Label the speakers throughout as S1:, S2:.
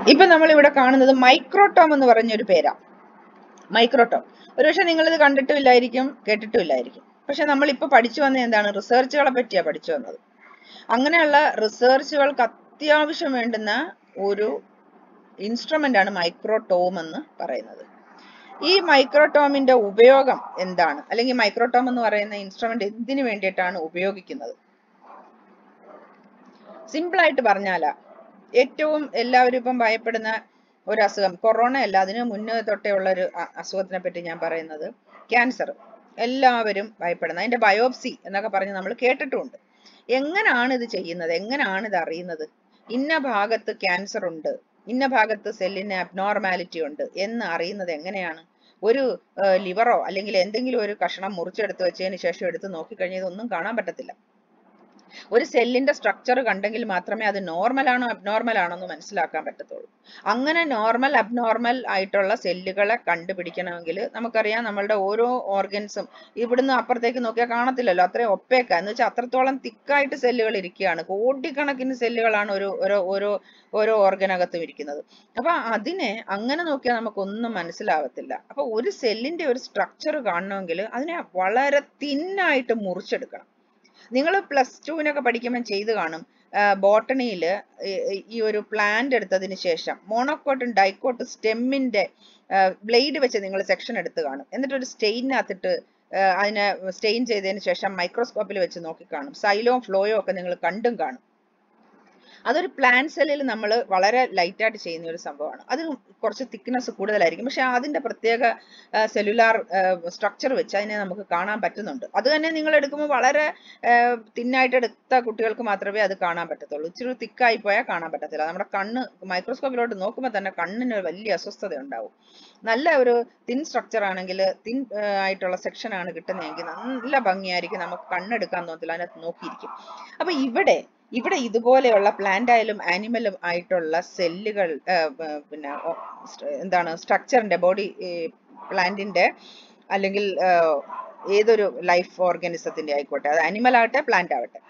S1: ഇപ്പൊ നമ്മൾ ഇവിടെ കാണുന്നത് മൈക്രോട്ടോം എന്ന് പറഞ്ഞ ഒരു പേരാ മൈക്രോട്ടോം ഒരുപക്ഷെ നിങ്ങൾ ഇത് കണ്ടിട്ടുമില്ലായിരിക്കും കേട്ടിട്ടുമില്ലായിരിക്കും പക്ഷെ നമ്മൾ ഇപ്പൊ പഠിച്ചു വന്ന എന്താണ് റിസർച്ചുകളെ പറ്റിയാ പഠിച്ചു വന്നത് അങ്ങനെയുള്ള റിസർച്ചുകൾക്ക് അത്യാവശ്യം വേണ്ടുന്ന ഒരു ഇൻസ്ട്രുമെന്റ് ആണ് മൈക്രോടോം എന്ന് പറയുന്നത് ഈ മൈക്രോടോമിന്റെ ഉപയോഗം എന്താണ് അല്ലെങ്കിൽ മൈക്രോടോം എന്ന് പറയുന്ന ഇൻസ്ട്രുമെന്റ് എന്തിനു വേണ്ടിയിട്ടാണ് ഉപയോഗിക്കുന്നത് സിമ്പിൾ ആയിട്ട് പറഞ്ഞാലാ ഏറ്റവും എല്ലാവരും ഇപ്പം ഭയപ്പെടുന്ന ഒരു അസുഖം കൊറോണ അല്ല അതിന് മുന്നേ തൊട്ടേ ഉള്ള ഒരു അ- അസുഖത്തിനെ പറ്റി ഞാൻ പറയുന്നത് ക്യാൻസർ എല്ലാവരും ഭയപ്പെടുന്നത് അതിന്റെ ബയോപ്സി എന്നൊക്കെ പറഞ്ഞ് നമ്മൾ കേട്ടിട്ടുമുണ്ട് എങ്ങനെയാണ് ഇത് ചെയ്യുന്നത് എങ്ങനെയാണ് ഇത് അറിയുന്നത് ഇന്ന ഭാഗത്ത് ക്യാൻസർ ഉണ്ട് ഇന്ന ഭാഗത്ത് സെല്ലിന് അബ്നോർമാലിറ്റി ഉണ്ട് എന്ന് അറിയുന്നത് എങ്ങനെയാണ് ഒരു ലിവറോ അല്ലെങ്കിൽ എന്തെങ്കിലും ഒരു കഷണം മുറിച്ചെടുത്ത് വെച്ചതിന് ശേഷം എടുത്ത് നോക്കിക്കഴിഞ്ഞാൽ ഇതൊന്നും കാണാൻ പറ്റത്തില്ല ഒരു സെല്ലിന്റെ സ്ട്രക്ചർ കണ്ടെങ്കിൽ മാത്രമേ അത് നോർമൽ ആണോ അബ്നോർമൽ ആണോ എന്ന് മനസ്സിലാക്കാൻ പറ്റത്തുള്ളൂ അങ്ങനെ നോർമൽ അബ്നോർമൽ ആയിട്ടുള്ള സെല്ലുകളെ കണ്ടുപിടിക്കണമെങ്കിൽ നമുക്കറിയാം നമ്മളുടെ ഓരോ ഓർഗൻസും ഇവിടുന്ന് അപ്പുറത്തേക്ക് നോക്കിയാൽ കാണത്തില്ലല്ലോ അത്രയും ഒപ്പേക്ക എന്ന് വെച്ചാൽ അത്രത്തോളം തിക്കായിട്ട് സെല്ലുകൾ ഇരിക്കുകയാണ് കോടിക്കണക്കിന് സെല്ലുകളാണ് ഒരു ഓരോ ഓരോ ഓരോ ഓർഗനകത്തും ഇരിക്കുന്നത് അപ്പൊ അതിനെ അങ്ങനെ നോക്കിയാൽ നമുക്കൊന്നും മനസ്സിലാവത്തില്ല അപ്പൊ ഒരു സെല്ലിന്റെ ഒരു സ്ട്രക്ചർ കാണണമെങ്കിൽ അതിനെ വളരെ തിന്നായിട്ട് മുറിച്ചെടുക്കണം നിങ്ങൾ പ്ലസ് ടുവിനൊക്കെ പഠിക്കുമ്പോൾ ചെയ്ത് കാണും ബോട്ടണിയിൽ ഈ ഒരു പ്ലാന്റ് എടുത്തതിന് ശേഷം മോണോക്കോട്ടും ഡൈക്കോട്ടും സ്റ്റെമ്മിന്റെ ബ്ലേഡ് വെച്ച് നിങ്ങൾ സെക്ഷൻ എടുത്ത് കാണും എന്നിട്ട് ഒരു സ്റ്റെയിനകത്തിട്ട് അതിനെ സ്റ്റെയിൻ ചെയ്തതിന് ശേഷം മൈക്രോസ്കോപ്പിൽ വെച്ച് നോക്കി കാണും സൈലോ ഫ്ലോയോ ഒക്കെ നിങ്ങൾ കണ്ടും കാണും അതൊരു പ്ലാൻ സെല്ലിൽ നമ്മൾ വളരെ ലൈറ്റ് ആയിട്ട് ചെയ്യുന്ന ഒരു സംഭവമാണ് അത് കുറച്ച് തിക്നെസ് കൂടുതലായിരിക്കും പക്ഷെ അതിന്റെ പ്രത്യേക സെല്ലുലാർ സ്ട്രക്ചർ വെച്ച് അതിനെ നമുക്ക് കാണാൻ പറ്റുന്നുണ്ട് അത് തന്നെ നിങ്ങൾ എടുക്കുമ്പോൾ വളരെ തിന്നായിട്ട് എടുത്ത കുട്ടികൾക്ക് മാത്രമേ അത് കാണാൻ പറ്റത്തുള്ളൂ ഇച്ചിരി തിക്കായി പോയാൽ കാണാൻ പറ്റത്തില്ല നമ്മുടെ കണ്ണ് മൈക്രോസ്കോപ്പിലോട്ട് നോക്കുമ്പോൾ തന്നെ കണ്ണിന് ഒരു വലിയ അസ്വസ്ഥത ഉണ്ടാവും നല്ല ഒരു തിൻ സ്ട്രക്ചർ ആണെങ്കിൽ തിൻ ആയിട്ടുള്ള സെക്ഷൻ ആണ് കിട്ടുന്നതെങ്കിൽ നല്ല ഭംഗിയായിരിക്കും നമുക്ക് കണ്ണെടുക്കാൻ തോന്നത്തില്ല അതിനകത്ത് നോക്കിയിരിക്കും അപ്പൊ ഇവിടെ ഇവിടെ ഇതുപോലെയുള്ള പ്ലാന്റ് ആയാലും ആനിമലും ആയിട്ടുള്ള സെല്ലുകൾ പിന്നെ ഓ, സ്റ്റ- എന്താണ് സ്ട്രക്ചറിന്റെ ബോഡി പ്ലാന്റിന്റെ അല്ലെങ്കിൽ ആ, ഏതൊരു ലൈഫ് ഓർഗാനിസത്തിന്റെ ആയിക്കോട്ടെ അത് ആനിമൽ ആവട്ടെ പ്ലാന്റ് ആവട്ടെ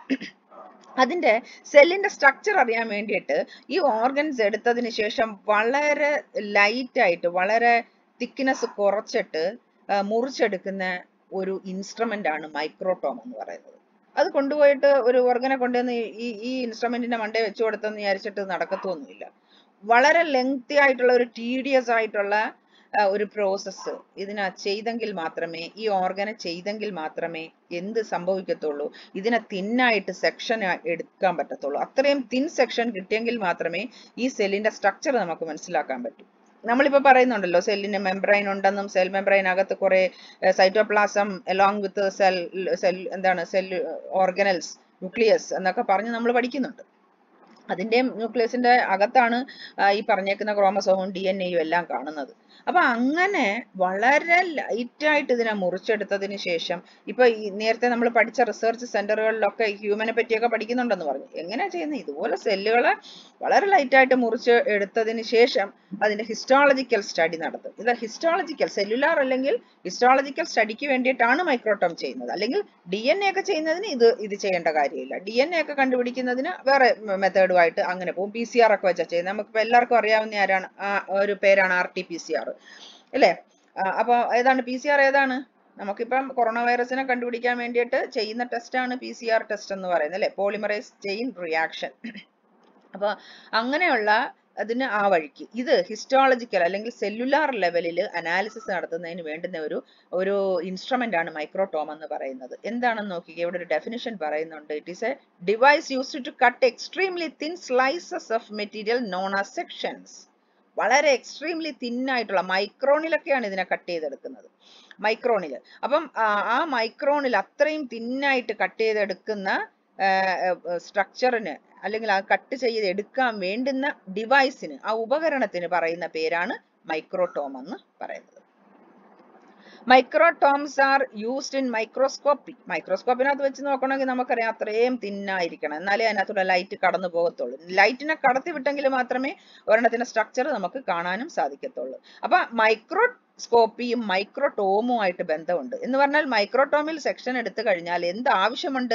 S1: അതിന്റെ സെല്ലിന്റെ സ്ട്രക്ചർ അറിയാൻ വേണ്ടിയിട്ട് ഈ ഓർഗൻസ് എടുത്തതിന് ശേഷം വളരെ ലൈറ്റ് ആയിട്ട് വളരെ തിക്നെസ് കുറച്ചിട്ട് ആ, മുറിച്ചെടുക്കുന്ന ഒരു ഇൻസ്ട്രുമെന്റ് ആണ് മൈക്രോടോം എന്ന് പറയുന്നത് അത് കൊണ്ടുപോയിട്ട് ഒരു ഓർഗനെ കൊണ്ടുവന്ന് ഈ ഈ ഇൻസ്ട്രുമെന്റിന്റെ മണ്ടേ വെച്ചു കൊടുത്തെന്ന് വിചാരിച്ചിട്ട് നടക്കത്തൊന്നുമില്ല വളരെ ലെങ്തി ആയിട്ടുള്ള ഒരു ടീഡിയസ് ആയിട്ടുള്ള ആ, ഒരു പ്രോസസ്സ് ഇതിന ചെയ്തെങ്കിൽ മാത്രമേ ഈ ഓർഗനെ ചെയ്തെങ്കിൽ മാത്രമേ എന്ത് സംഭവിക്കത്തുള്ളൂ ഇതിനെ തിന്നായിട്ട് സെക്ഷൻ എടുക്കാൻ പറ്റത്തുള്ളൂ അത്രയും തിൻ സെക്ഷൻ കിട്ടിയെങ്കിൽ മാത്രമേ ഈ സെല്ലിന്റെ സ്ട്രക്ചർ നമുക്ക് മനസ്സിലാക്കാൻ പറ്റൂ നമ്മളിപ്പോ പറയുന്നുണ്ടല്ലോ സെല്ലിന് മെംബ്രൈൻ ഉണ്ടെന്നും സെൽ മെംബ്രൈൻ അകത്ത് കുറെ cytoplasm along with cell cell എന്താണ് സെൽ ഓർഗനൽസ് ന്യൂക്ലിയസ് എന്നൊക്കെ പറഞ്ഞ് നമ്മൾ പഠിക്കുന്നുണ്ട് അതിന്റെ ന്യൂക്ലിയസിന്റെ അകത്താണ് ആ, ഈ പറഞ്ഞേക്കുന്ന ക്രോമസോമും ഡി എൻ എയും എല്ലാം കാണുന്നത് അപ്പൊ അങ്ങനെ വളരെ ലൈറ്റ് ആയിട്ട് ഇതിനെ മുറിച്ചെടുത്തതിന് ശേഷം ഇപ്പൊ ഈ നേരത്തെ നമ്മൾ പഠിച്ച റിസർച്ച് സെന്ററുകളിലൊക്കെ ഹ്യൂമനെ പറ്റിയൊക്കെ പഠിക്കുന്നുണ്ടെന്ന് പറഞ്ഞു എങ്ങനെയാ ചെയ്യുന്നത് ഇതുപോലെ സെല്ലുകളെ വളരെ ലൈറ്റ് ആയിട്ട് മുറിച്ച് എടുത്തതിന് ശേഷം അതിന്റെ ഹിസ്റ്റോളജിക്കൽ സ്റ്റഡി നടത്തും ഇത് ഹിസ്റ്റോളജിക്കൽ സെല്ലുലാർ അല്ലെങ്കിൽ ഹിസ്റ്റോളജിക്കൽ സ്റ്റഡിക്ക് വേണ്ടിയിട്ടാണ് മൈക്രോട്ടോം ചെയ്യുന്നത് അല്ലെങ്കിൽ ഡി എൻ എ ഒക്കെ ചെയ്യുന്നതിന് ഇത് ഇത് ചെയ്യേണ്ട കാര്യമില്ല ഡി എൻ എ ഒക്കെ കണ്ടുപിടിക്കുന്നതിന് വേറെ മെത്തേഡുമായിട്ട് അങ്ങനെ പോകും പി സി ആർ ഒക്കെ വെച്ചാൽ ചെയ്യുന്നത് നമുക്കിപ്പോൾ എല്ലാവർക്കും അറിയാവുന്ന ആരാണ് ആ ഒരു പേരാണ് R T P C R അല്ലേ ആ, അപ്പൊ ഏതാണ് പി സി ആർ ഏതാണ് നമുക്കിപ്പം കൊറോണ വൈറസിനെ കണ്ടുപിടിക്കാൻ വേണ്ടിയിട്ട് ചെയ്യുന്ന ടെസ്റ്റ് ആണ് പി സി ആർ ടെസ്റ്റ് എന്ന് പറയുന്നത് അല്ലേ പോളിമറൈസ് ചെയിൻ റിയാക്ഷൻ അപ്പൊ അങ്ങനെയുള്ള അതിന് ആ വഴിക്ക് ഇത് ഹിസ്റ്റോളജിക്കൽ അല്ലെങ്കിൽ സെല്ലുലാർ ലെവലിൽ അനാലിസിസ് നടത്തുന്നതിന് വേണ്ടുന്ന ഒരു ഒരു ഇൻസ്ട്രുമെന്റ് ആണ് മൈക്രോടോം എന്ന് പറയുന്നത് എന്താണെന്ന് നോക്കിക്കേ ഇവിടെ ഒരു ഡെഫിനിഷൻ പറയുന്നുണ്ട് it is a device used to cut extremely thin slices of material known as sections വളരെ എക്സ്ട്രീംലി തിൻ ആയിട്ടുള്ള മൈക്രോണിലൊക്കെയാണ് ഇതിനെ കട്ട് ചെയ്തെടുക്കുന്നത് മൈക്രോണിൽ അപ്പം ആ, ആ മൈക്രോണിൽ അത്രയും തിന്നായിട്ട് കട്ട് ചെയ്തെടുക്കുന്ന സ്ട്രക്ചറിന് അല്ലെങ്കിൽ ആ കട്ട് ചെയ്ത് എടുക്കാൻ വേണ്ടുന്ന ഡിവൈസിന് ആ ഉപകരണത്തിന് പറയുന്ന പേരാണ് മൈക്രോടോം എന്ന് പറയുന്നത് microtomes are used in microscopy മൈക്രോസ്കോപ്പിനകത്ത് വെച്ച് നോക്കണമെങ്കിൽ നമുക്കറിയാം അത്രയും തിന്നായിരിക്കണം എന്നാലേ അതിനകത്തൂടെ ലൈറ്റ് കടന്നു പോകത്തുള്ളൂ ലൈറ്റിനെ കടത്തി വിട്ടെങ്കിൽ മാത്രമേ ഒരെണ്ണത്തിന്റെ സ്ട്രക്ചർ നമുക്ക് കാണാനും സാധിക്കത്തുള്ളൂ അപ്പൊ മൈക്രോസ്കോപ്പിയും മൈക്രോടോമുമായിട്ട് ബന്ധമുണ്ട് എന്ന് പറഞ്ഞാൽ മൈക്രോടോമിൽ സെക്ഷൻ എടുത്തു കഴിഞ്ഞാൽ എന്ത് ആവശ്യമുണ്ട്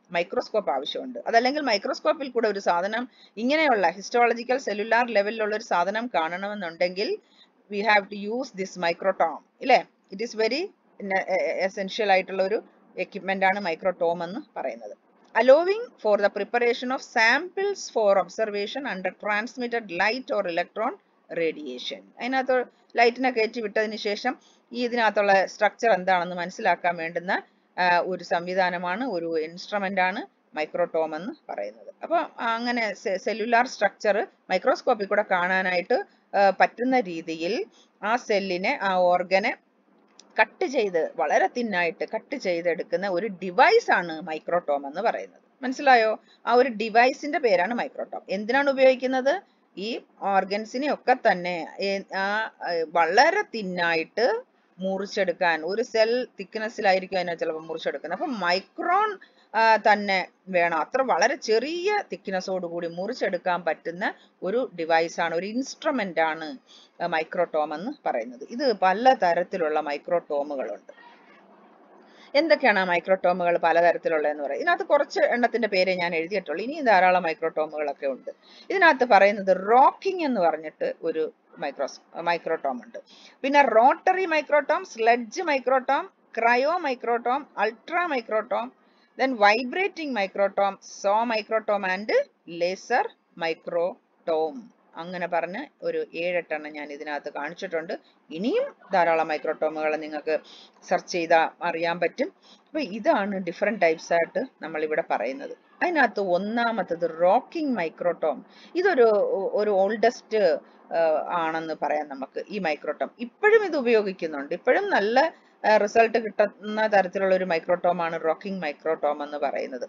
S1: മൈക്രോസ്കോപ്പ് ആവശ്യമുണ്ട് അതല്ലെങ്കിൽ മൈക്രോസ്കോപ്പിൽ കൂടെ ഒരു സാധനം ഇങ്ങനെയുള്ള ഹിസ്റ്റോളജിക്കൽ സെല്ലുലാർ ലെവലിലുള്ള ഒരു സാധനം കാണണമെന്നുണ്ടെങ്കിൽ we have to use this microtome ഇല്ലേ ഇറ്റ് ഈസ് വെരി എസെൻഷ്യൽ ആയിട്ടുള്ള ഒരു എക്യുപ്മെന്റ് ആണ് മൈക്രോടോം എന്ന് പറയുന്നത് allowing for the preparation of samples for observation under transmitted light or electron radiation അതിനകത്ത് ലൈറ്റിനെ കയറ്റി വിട്ടതിന് ശേഷം ഈ ഇതിനകത്തുള്ള സ്ട്രക്ചർ എന്താണെന്ന് മനസ്സിലാക്കാൻ വേണ്ടുന്ന ആ, ഒരു സംവിധാനമാണ് ഒരു ഇൻസ്ട്രുമെന്റ് ആണ് മൈക്രോടോം എന്ന് പറയുന്നത് അപ്പോൾ അങ്ങനെ സെല്ലുലാർ സ്ട്രക്ചർ മൈക്രോസ്കോപ്പിൽ കൂടെ കാണാനായിട്ട് ആ, പറ്റുന്ന രീതിയിൽ ആ സെല്ലിനെ ആ ഓർഗനെ കട്ട് ചെയ്ത് വളരെ തിന്നായിട്ട് കട്ട് ചെയ്തെടുക്കുന്ന ഒരു ഡിവൈസ് ആണ് മൈക്രോടോം എന്ന് പറയുന്നത് മനസ്സിലായോ ആ ഒരു ഡിവൈസിന്റെ പേരാണ് മൈക്രോടോം എന്തിനാണ് ഉപയോഗിക്കുന്നത് ഈ ഓർഗൻസിനെ ഒക്കെ തന്നെ ഏ- ആ ഏ, വളരെ തിന്നായിട്ട് മുറിച്ചെടുക്കാൻ ഒരു സെൽ തിക്നെസ്സിലായിരിക്കും അതിനെ ചിലപ്പോൾ മുറിച്ചെടുക്കുന്നത് അപ്പൊ മൈക്രോൺ ആ, തന്നെ വേണം അത്ര വളരെ ചെറിയ തിക്നെസ്സോട് കൂടി മുറിച്ചെടുക്കാൻ പറ്റുന്ന ഒരു ഡിവൈസ് ആണ് ഒരു ഇൻസ്ട്രുമെന്റ് ആണ് മൈക്രോടോം എന്ന് പറയുന്നത് ഇത് പല തരത്തിലുള്ള മൈക്രോടോമുകളുണ്ട് എന്തൊക്കെയാണ് ആ മൈക്രോടോമുകൾ പലതരത്തിലുള്ളതെന്ന് പറയുന്നത് ഇതിനകത്ത് കുറച്ച് എണ്ണത്തിന്റെ പേരെ ഞാൻ എഴുതിയിട്ടുള്ളൂ ഇനിയും ധാരാളം മൈക്രോടോമുകളൊക്കെ ഉണ്ട് ഇതിനകത്ത് പറയുന്നത് റോക്കിംഗ് എന്ന് പറഞ്ഞിട്ട് ഒരു മൈക്രോസ് മൈക്രോടോം ഉണ്ട് പിന്നെ rotary microtome sledge microtome cryo microtome ultra microtome then vibrating microtome saw microtome and laser microtome അങ്ങനെ പറഞ്ഞ് ഒരു ഏഴെട്ടെണ്ണം ഞാൻ ഇതിനകത്ത് കാണിച്ചിട്ടുണ്ട് ഇനിയും ധാരാളം മൈക്രോടോമുകൾ നിങ്ങൾക്ക് സെർച്ച് ചെയ്താൽ അറിയാൻ പറ്റും അപ്പൊ ഇതാണ് ഡിഫറെന്റ് ടൈപ്സ് ആയിട്ട് നമ്മൾ ഇവിടെ പറയുന്നത് അതിനകത്ത് ഒന്നാമത്തത് റോക്കിംഗ് മൈക്രോടോം ഇതൊരു ഒരു ഓൾഡസ്റ്റ് ആണെന്ന് പറയാം നമുക്ക് ഈ മൈക്രോടോം ഇപ്പോഴും ഇത് ഉപയോഗിക്കുന്നുണ്ട് ഇപ്പോഴും നല്ല റിസൾട്ട് കിട്ടുന്ന തരത്തിലുള്ള ഒരു മൈക്രോടോം ആണ് റോക്കിംഗ് മൈക്രോടോം എന്ന് പറയുന്നത്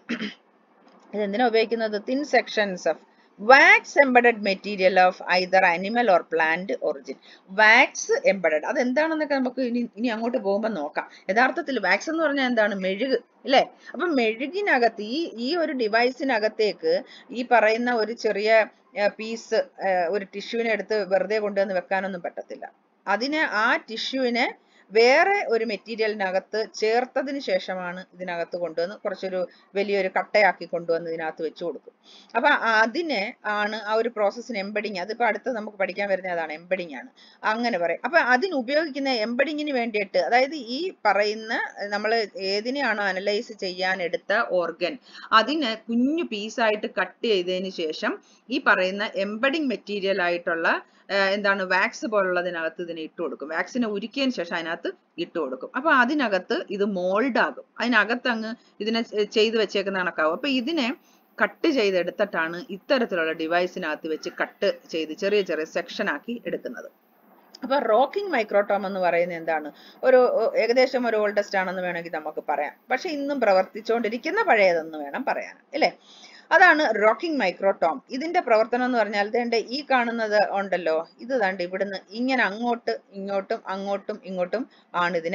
S1: ഇത് എന്തിനാ ഉപയോഗിക്കുന്നത് thin sections of wax embedded material of either animal or plant origin wax embedded അത് എന്താണെന്നൊക്കെ നമുക്ക് ഇനി ഇനി അങ്ങോട്ട് പോകുമ്പോൾ നോക്കാം യഥാർത്ഥത്തിൽ വാക്സ് എന്ന് പറഞ്ഞാൽ എന്താണ് മെഴുക് അല്ലേ അപ്പൊ മെഴുകിനകത്ത് ഈ ഈ ഒരു ഡിവൈസിനകത്തേക്ക് ഈ പറയുന്ന ഒരു ചെറിയ പീസ് ഒരു ടിഷ്യൂവിനെ എടുത്ത് വെറുതെ കൊണ്ടുവന്ന് വെക്കാനൊന്നും പറ്റത്തില്ല അതിനെ ആ ടിഷ്യൂവിനെ വേറെ ഒരു മെറ്റീരിയലിനകത്ത് ചേർത്തതിന് ശേഷമാണ് ഇതിനകത്ത് കൊണ്ടുവന്ന് കുറച്ചൊരു വലിയൊരു കട്ടയാക്കി കൊണ്ടുവന്ന് ഇതിനകത്ത് വെച്ച് കൊടുക്കും അപ്പൊ അതിനെ ആണ് ആ ഒരു പ്രോസസ്സിന് എംബഡിങ് അതിപ്പോ അടുത്ത് നമുക്ക് പഠിക്കാൻ വരുന്ന അതാണ് എംബഡിങ് ആണ് അങ്ങനെ പറയും അപ്പൊ അതിന് ഉപയോഗിക്കുന്ന എംബഡിങ്ങിന് വേണ്ടിയിട്ട് അതായത് ഈ പറയുന്ന നമ്മൾ ഏതിനെയാണോ അനലൈസ് ചെയ്യാൻ എടുത്ത ഓർഗൻ അതിനെ കുഞ്ഞു പീസായിട്ട് കട്ട് ചെയ്തതിന് ശേഷം ഈ പറയുന്ന എംബഡിങ് മെറ്റീരിയൽ ആയിട്ടുള്ള എന്താണ് വാക്സ് പോലുള്ളതിനകത്ത് ഇതിനെ ഇട്ട് കൊടുക്കും വാക്സിനെ ഉരുക്കിയതിന് ശേഷം അതിനകത്ത് ഇട്ട് കൊടുക്കും അപ്പൊ അതിനകത്ത് ഇത് മോൾഡ് ആകും അതിനകത്ത് അങ്ങ് ഇതിനെ ചെയ്ത് വെച്ചേക്കുന്ന കണക്കാവും അപ്പൊ ഇതിനെ കട്ട് ചെയ്തെടുത്തിട്ടാണ് ഇത്തരത്തിലുള്ള ഡിവൈസിനകത്ത് വെച്ച് കട്ട് ചെയ്ത് ചെറിയ ചെറിയ സെക്ഷൻ ആക്കി എടുക്കുന്നത് അപ്പൊ റോക്കിംഗ് മൈക്രോടോം എന്ന് പറയുന്നത് എന്താണ് ഒരു ഏകദേശം ഒരു ഓൾഡസ്റ്റ് ആണെന്ന് വേണമെങ്കിൽ നമുക്ക് പറയാം പക്ഷെ ഇന്നും പ്രവർത്തിച്ചുകൊണ്ടിരിക്കുന്ന പഴയതെന്ന് വേണം പറയാൻ അല്ലേ അതാണ് റോക്കിംഗ് മൈക്രോടോം ഇതിന്റെ പ്രവർത്തനം എന്ന് പറഞ്ഞാൽ ഇതേണ്ട ഈ കാണുന്നത് ഉണ്ടല്ലോ ഇത് ദാണ്ട് ഇവിടുന്ന് ഇങ്ങനെ അങ്ങോട്ട് ഇങ്ങോട്ടും അങ്ങോട്ടും ഇങ്ങോട്ടും ആണ് ഇതിനെ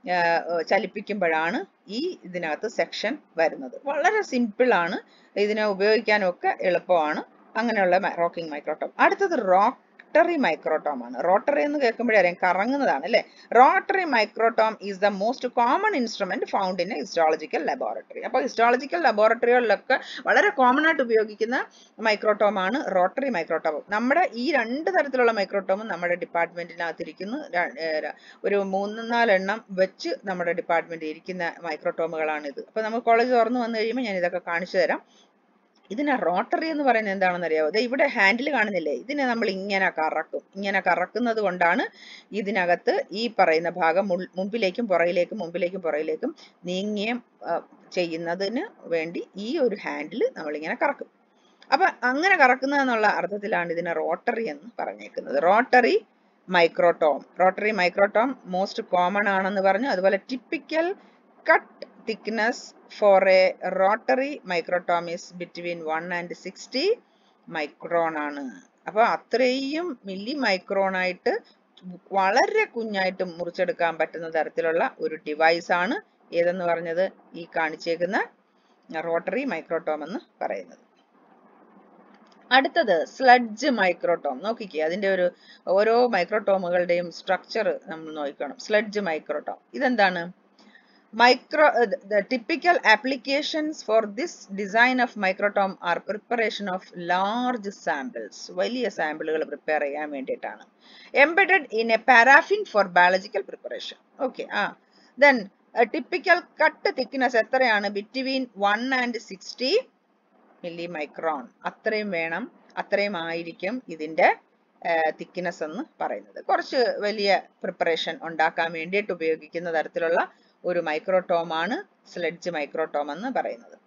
S1: ചലിപ്പിക്കുമ്പോഴാണ് ഈ ഇതിനകത്ത് സെക്ഷൻ വരുന്നത് വളരെ സിമ്പിൾ ആണ് ഇതിനെ ഉപയോഗിക്കാനൊക്കെ എളുപ്പമാണ് അങ്ങനെയുള്ള റോക്കിംഗ് മൈക്രോടോം അടുത്തത് റോക്ക് റോട്ടറി മൈക്രോടോം ആണ് റോട്ടറി എന്ന് കേൾക്കുമ്പോഴേ അറിയാം കറങ്ങുന്നതാണ് അല്ലേ rotary microtome is the most common instrument found in histological laboratory അപ്പോൾ ഹിസ്റ്റോളജിക്കൽ ലബോറട്ടറികളിലൊക്കെ വളരെ കോമൺ ആയിട്ട് ഉപയോഗിക്കുന്ന മൈക്രോടോം ആണ് റോട്ടറി മൈക്രോടോം നമ്മുടെ ഈ രണ്ട് തരത്തിലുള്ള മൈക്രോടോമും നമ്മുടെ ഡിപ്പാർട്ട്മെന്റിനകത്തിരിക്കുന്നു ഒരു മൂന്ന് നാലെണ്ണം വെച്ച് നമ്മുടെ ഡിപ്പാർട്ട്മെന്റിൽ ഇരിക്കുന്ന മൈക്രോടോമുകളാണ് ഇത് അപ്പോൾ നമ്മൾ കോളേജ് തുറന്നു വന്നു കഴിയുമ്പോൾ ഞാൻ ഇതൊക്കെ കാണിച്ചു തരാം ഇതിനെ റോട്ടറി എന്ന് പറയുന്നത് എന്താണെന്ന് അറിയാമോ ദേ ഇവിടെ ഹാൻഡിൽ കാണുന്നില്ലേ ഇതിനെ നമ്മൾ ഇങ്ങനെ കറക്കും ഇങ്ങനെ കറക്കുന്നത് കൊണ്ടാണ് ഇതിനകത്ത് ഈ പറയുന്ന ഭാഗം മുമ്പിലേക്കും പുറകിലേക്കും മുമ്പിലേക്കും പുറകിലേക്കും നീങ്ങുകയും ചെയ്യുന്നതിന് വേണ്ടി ഈ ഒരു ഹാൻഡിൽ നമ്മൾ ഇങ്ങനെ കറക്കും അപ്പൊ അങ്ങനെ കറക്കുന്നത് എന്നുള്ള അർത്ഥത്തിലാണ് ഇതിനെ റോട്ടറി എന്ന് പറഞ്ഞേക്കുന്നത് rotary microtome rotary microtome most common ആണെന്ന് പറഞ്ഞു അതുപോലെ typical cut thickness for a rotary microtome is between 1 and 60 micron ആണ് അപ്പൊ അത്രയും മില്ലി മൈക്രോൺ ആയിട്ട് വളരെ കുഞ്ഞായിട്ട് മുറിച്ചെടുക്കാൻ പറ്റുന്ന തരത്തിലുള്ള ഒരു ഡിവൈസ് ആണ് ഏതെന്ന് പറഞ്ഞത് ഈ കാണിച്ചേക്കുന്ന റോട്ടറി മൈക്രോട്ടോം എന്ന് പറയുന്നത് അടുത്തത് സ്ലഡ്ജ് മൈക്രോട്ടോം നോക്കിക്കേ അതിന്റെ ഒരു ഓരോ മൈക്രോട്ടോമുകളുടെയും സ്ട്രക്ചർ നമ്മൾ നോക്കണം സ്ലഡ്ജ് മൈക്രോട്ടോം ഇതെന്താണ് Micro, uh, the- the typical applications for this design of microtome are preparation of large samples. വലിയ സാമ്പിളുകൾ പ്രിപ്പയർ ചെയ്യാൻ വേണ്ടിയിട്ടാണ് embedded in a paraffin for biological preparation okay ആ ദെൻ ടിപ്പിക്കൽ കട്ട് തിക്നെസ് എത്രയാണ് between one and sixty milli micron അത്രയും വേണം അത്രയും ആയിരിക്കും ഇതിന്റെ തിക്നെസ് എന്ന് പറയുന്നത് കുറച്ച് വലിയ പ്രിപ്പറേഷൻ ഉണ്ടാക്കാൻ വേണ്ടിയിട്ട് ഉപയോഗിക്കുന്ന തരത്തിലുള്ള ഒരു മൈക്രോടോം ആണ് സ്ലെഡ്ജ് മൈക്രോടോം എന്ന് പറയുന്നത്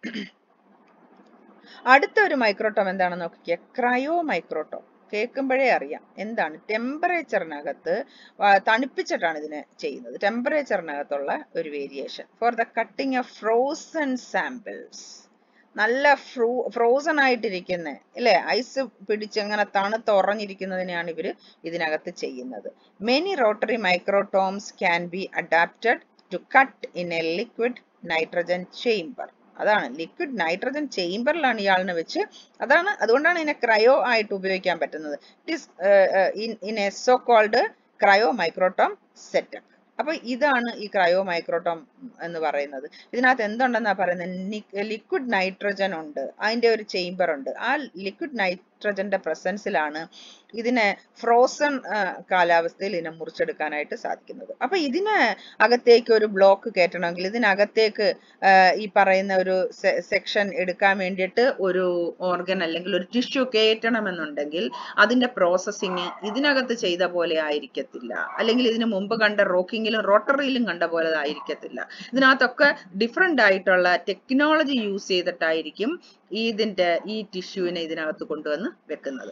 S1: അടുത്ത ഒരു മൈക്രോടോം എന്താണെന്ന് നോക്കിക്കേ ക്രയോ മൈക്രോടോം കേൾക്കുമ്പോഴേ അറിയാം എന്താണ് ടെമ്പറേച്ചറിനകത്ത് തണുപ്പിച്ചിട്ടാണ് ഇതിനെ ചെയ്യുന്നത് ടെമ്പറേച്ചറിനകത്തുള്ള ഒരു variation for the cutting of frozen samples നല്ല ഫ്രൂ ഫ്രോസൺ ആയിട്ടിരിക്കുന്ന അല്ലെ ഐസ് പിടിച്ച് അങ്ങനെ തണുത്ത് ഉറഞ്ഞിരിക്കുന്നതിനെയാണ് ഇവര് ഇതിനകത്ത് ചെയ്യുന്നത് many rotary microtomes can be adapted to cut in a liquid nitrogen chamber അതാണ് ലിക്വിഡ് നൈട്രജൻ ചേംബറിലാണ് ഇയാളിനെ വെച്ച് അതാണ് അതുകൊണ്ടാണ് ഇതിനെ ക്രയോ ആയിട്ട് ഉപയോഗിക്കാൻ പറ്റുന്നത് it is in a so called cryo microtome setup അപ്പൊ ഇതാണ് ഈ ക്രയോ മൈക്രോടോം എന്ന് പറയുന്നത് ഇതിനകത്ത് എന്തുണ്ടെന്നാ പറയുന്നത് ലിക്വിഡ് നൈട്രജൻ ഉണ്ട് അതിന്റെ ഒരു ചേംബർ ഉണ്ട് ആ ലിക്വിഡ് നൈട്രജന്റെ പ്രസൻസിലാണ് ഇതിനെ ഫ്രോസൺ കാലാവസ്ഥയിൽ ഇതിനെ മുറിച്ചെടുക്കാനായിട്ട് സാധിക്കുന്നത് അപ്പൊ ഇതിന് അകത്തേക്ക് ഒരു ബ്ലോക്ക് കയറ്റണമെങ്കിൽ ഇതിനകത്തേക്ക് ആ, ഈ പറയുന്ന ഒരു സെക്ഷൻ എടുക്കാൻ വേണ്ടിയിട്ട് ഒരു ഓർഗൻ അല്ലെങ്കിൽ ഒരു ടിഷ്യൂ കയറ്റണമെന്നുണ്ടെങ്കിൽ അതിന്റെ പ്രോസസ്സിങ് ഇതിനകത്ത് ചെയ്ത പോലെ ആയിരിക്കത്തില്ല അല്ലെങ്കിൽ ഇതിന് മുമ്പ് കണ്ട റോക്കിങ്ങിലും റോട്ടറിയിലും കണ്ട പോലെ ആയിരിക്കത്തില്ല ഇതിനകത്തൊക്കെ ഡിഫറെന്റ് ആയിട്ടുള്ള ടെക്നോളജി യൂസ് ചെയ്തിട്ടായിരിക്കും ഇതിന്റെ ഈ ടിഷ്യൂവിനെ ഇതിനകത്ത് കൊണ്ടുവന്ന് വെക്കുന്നത്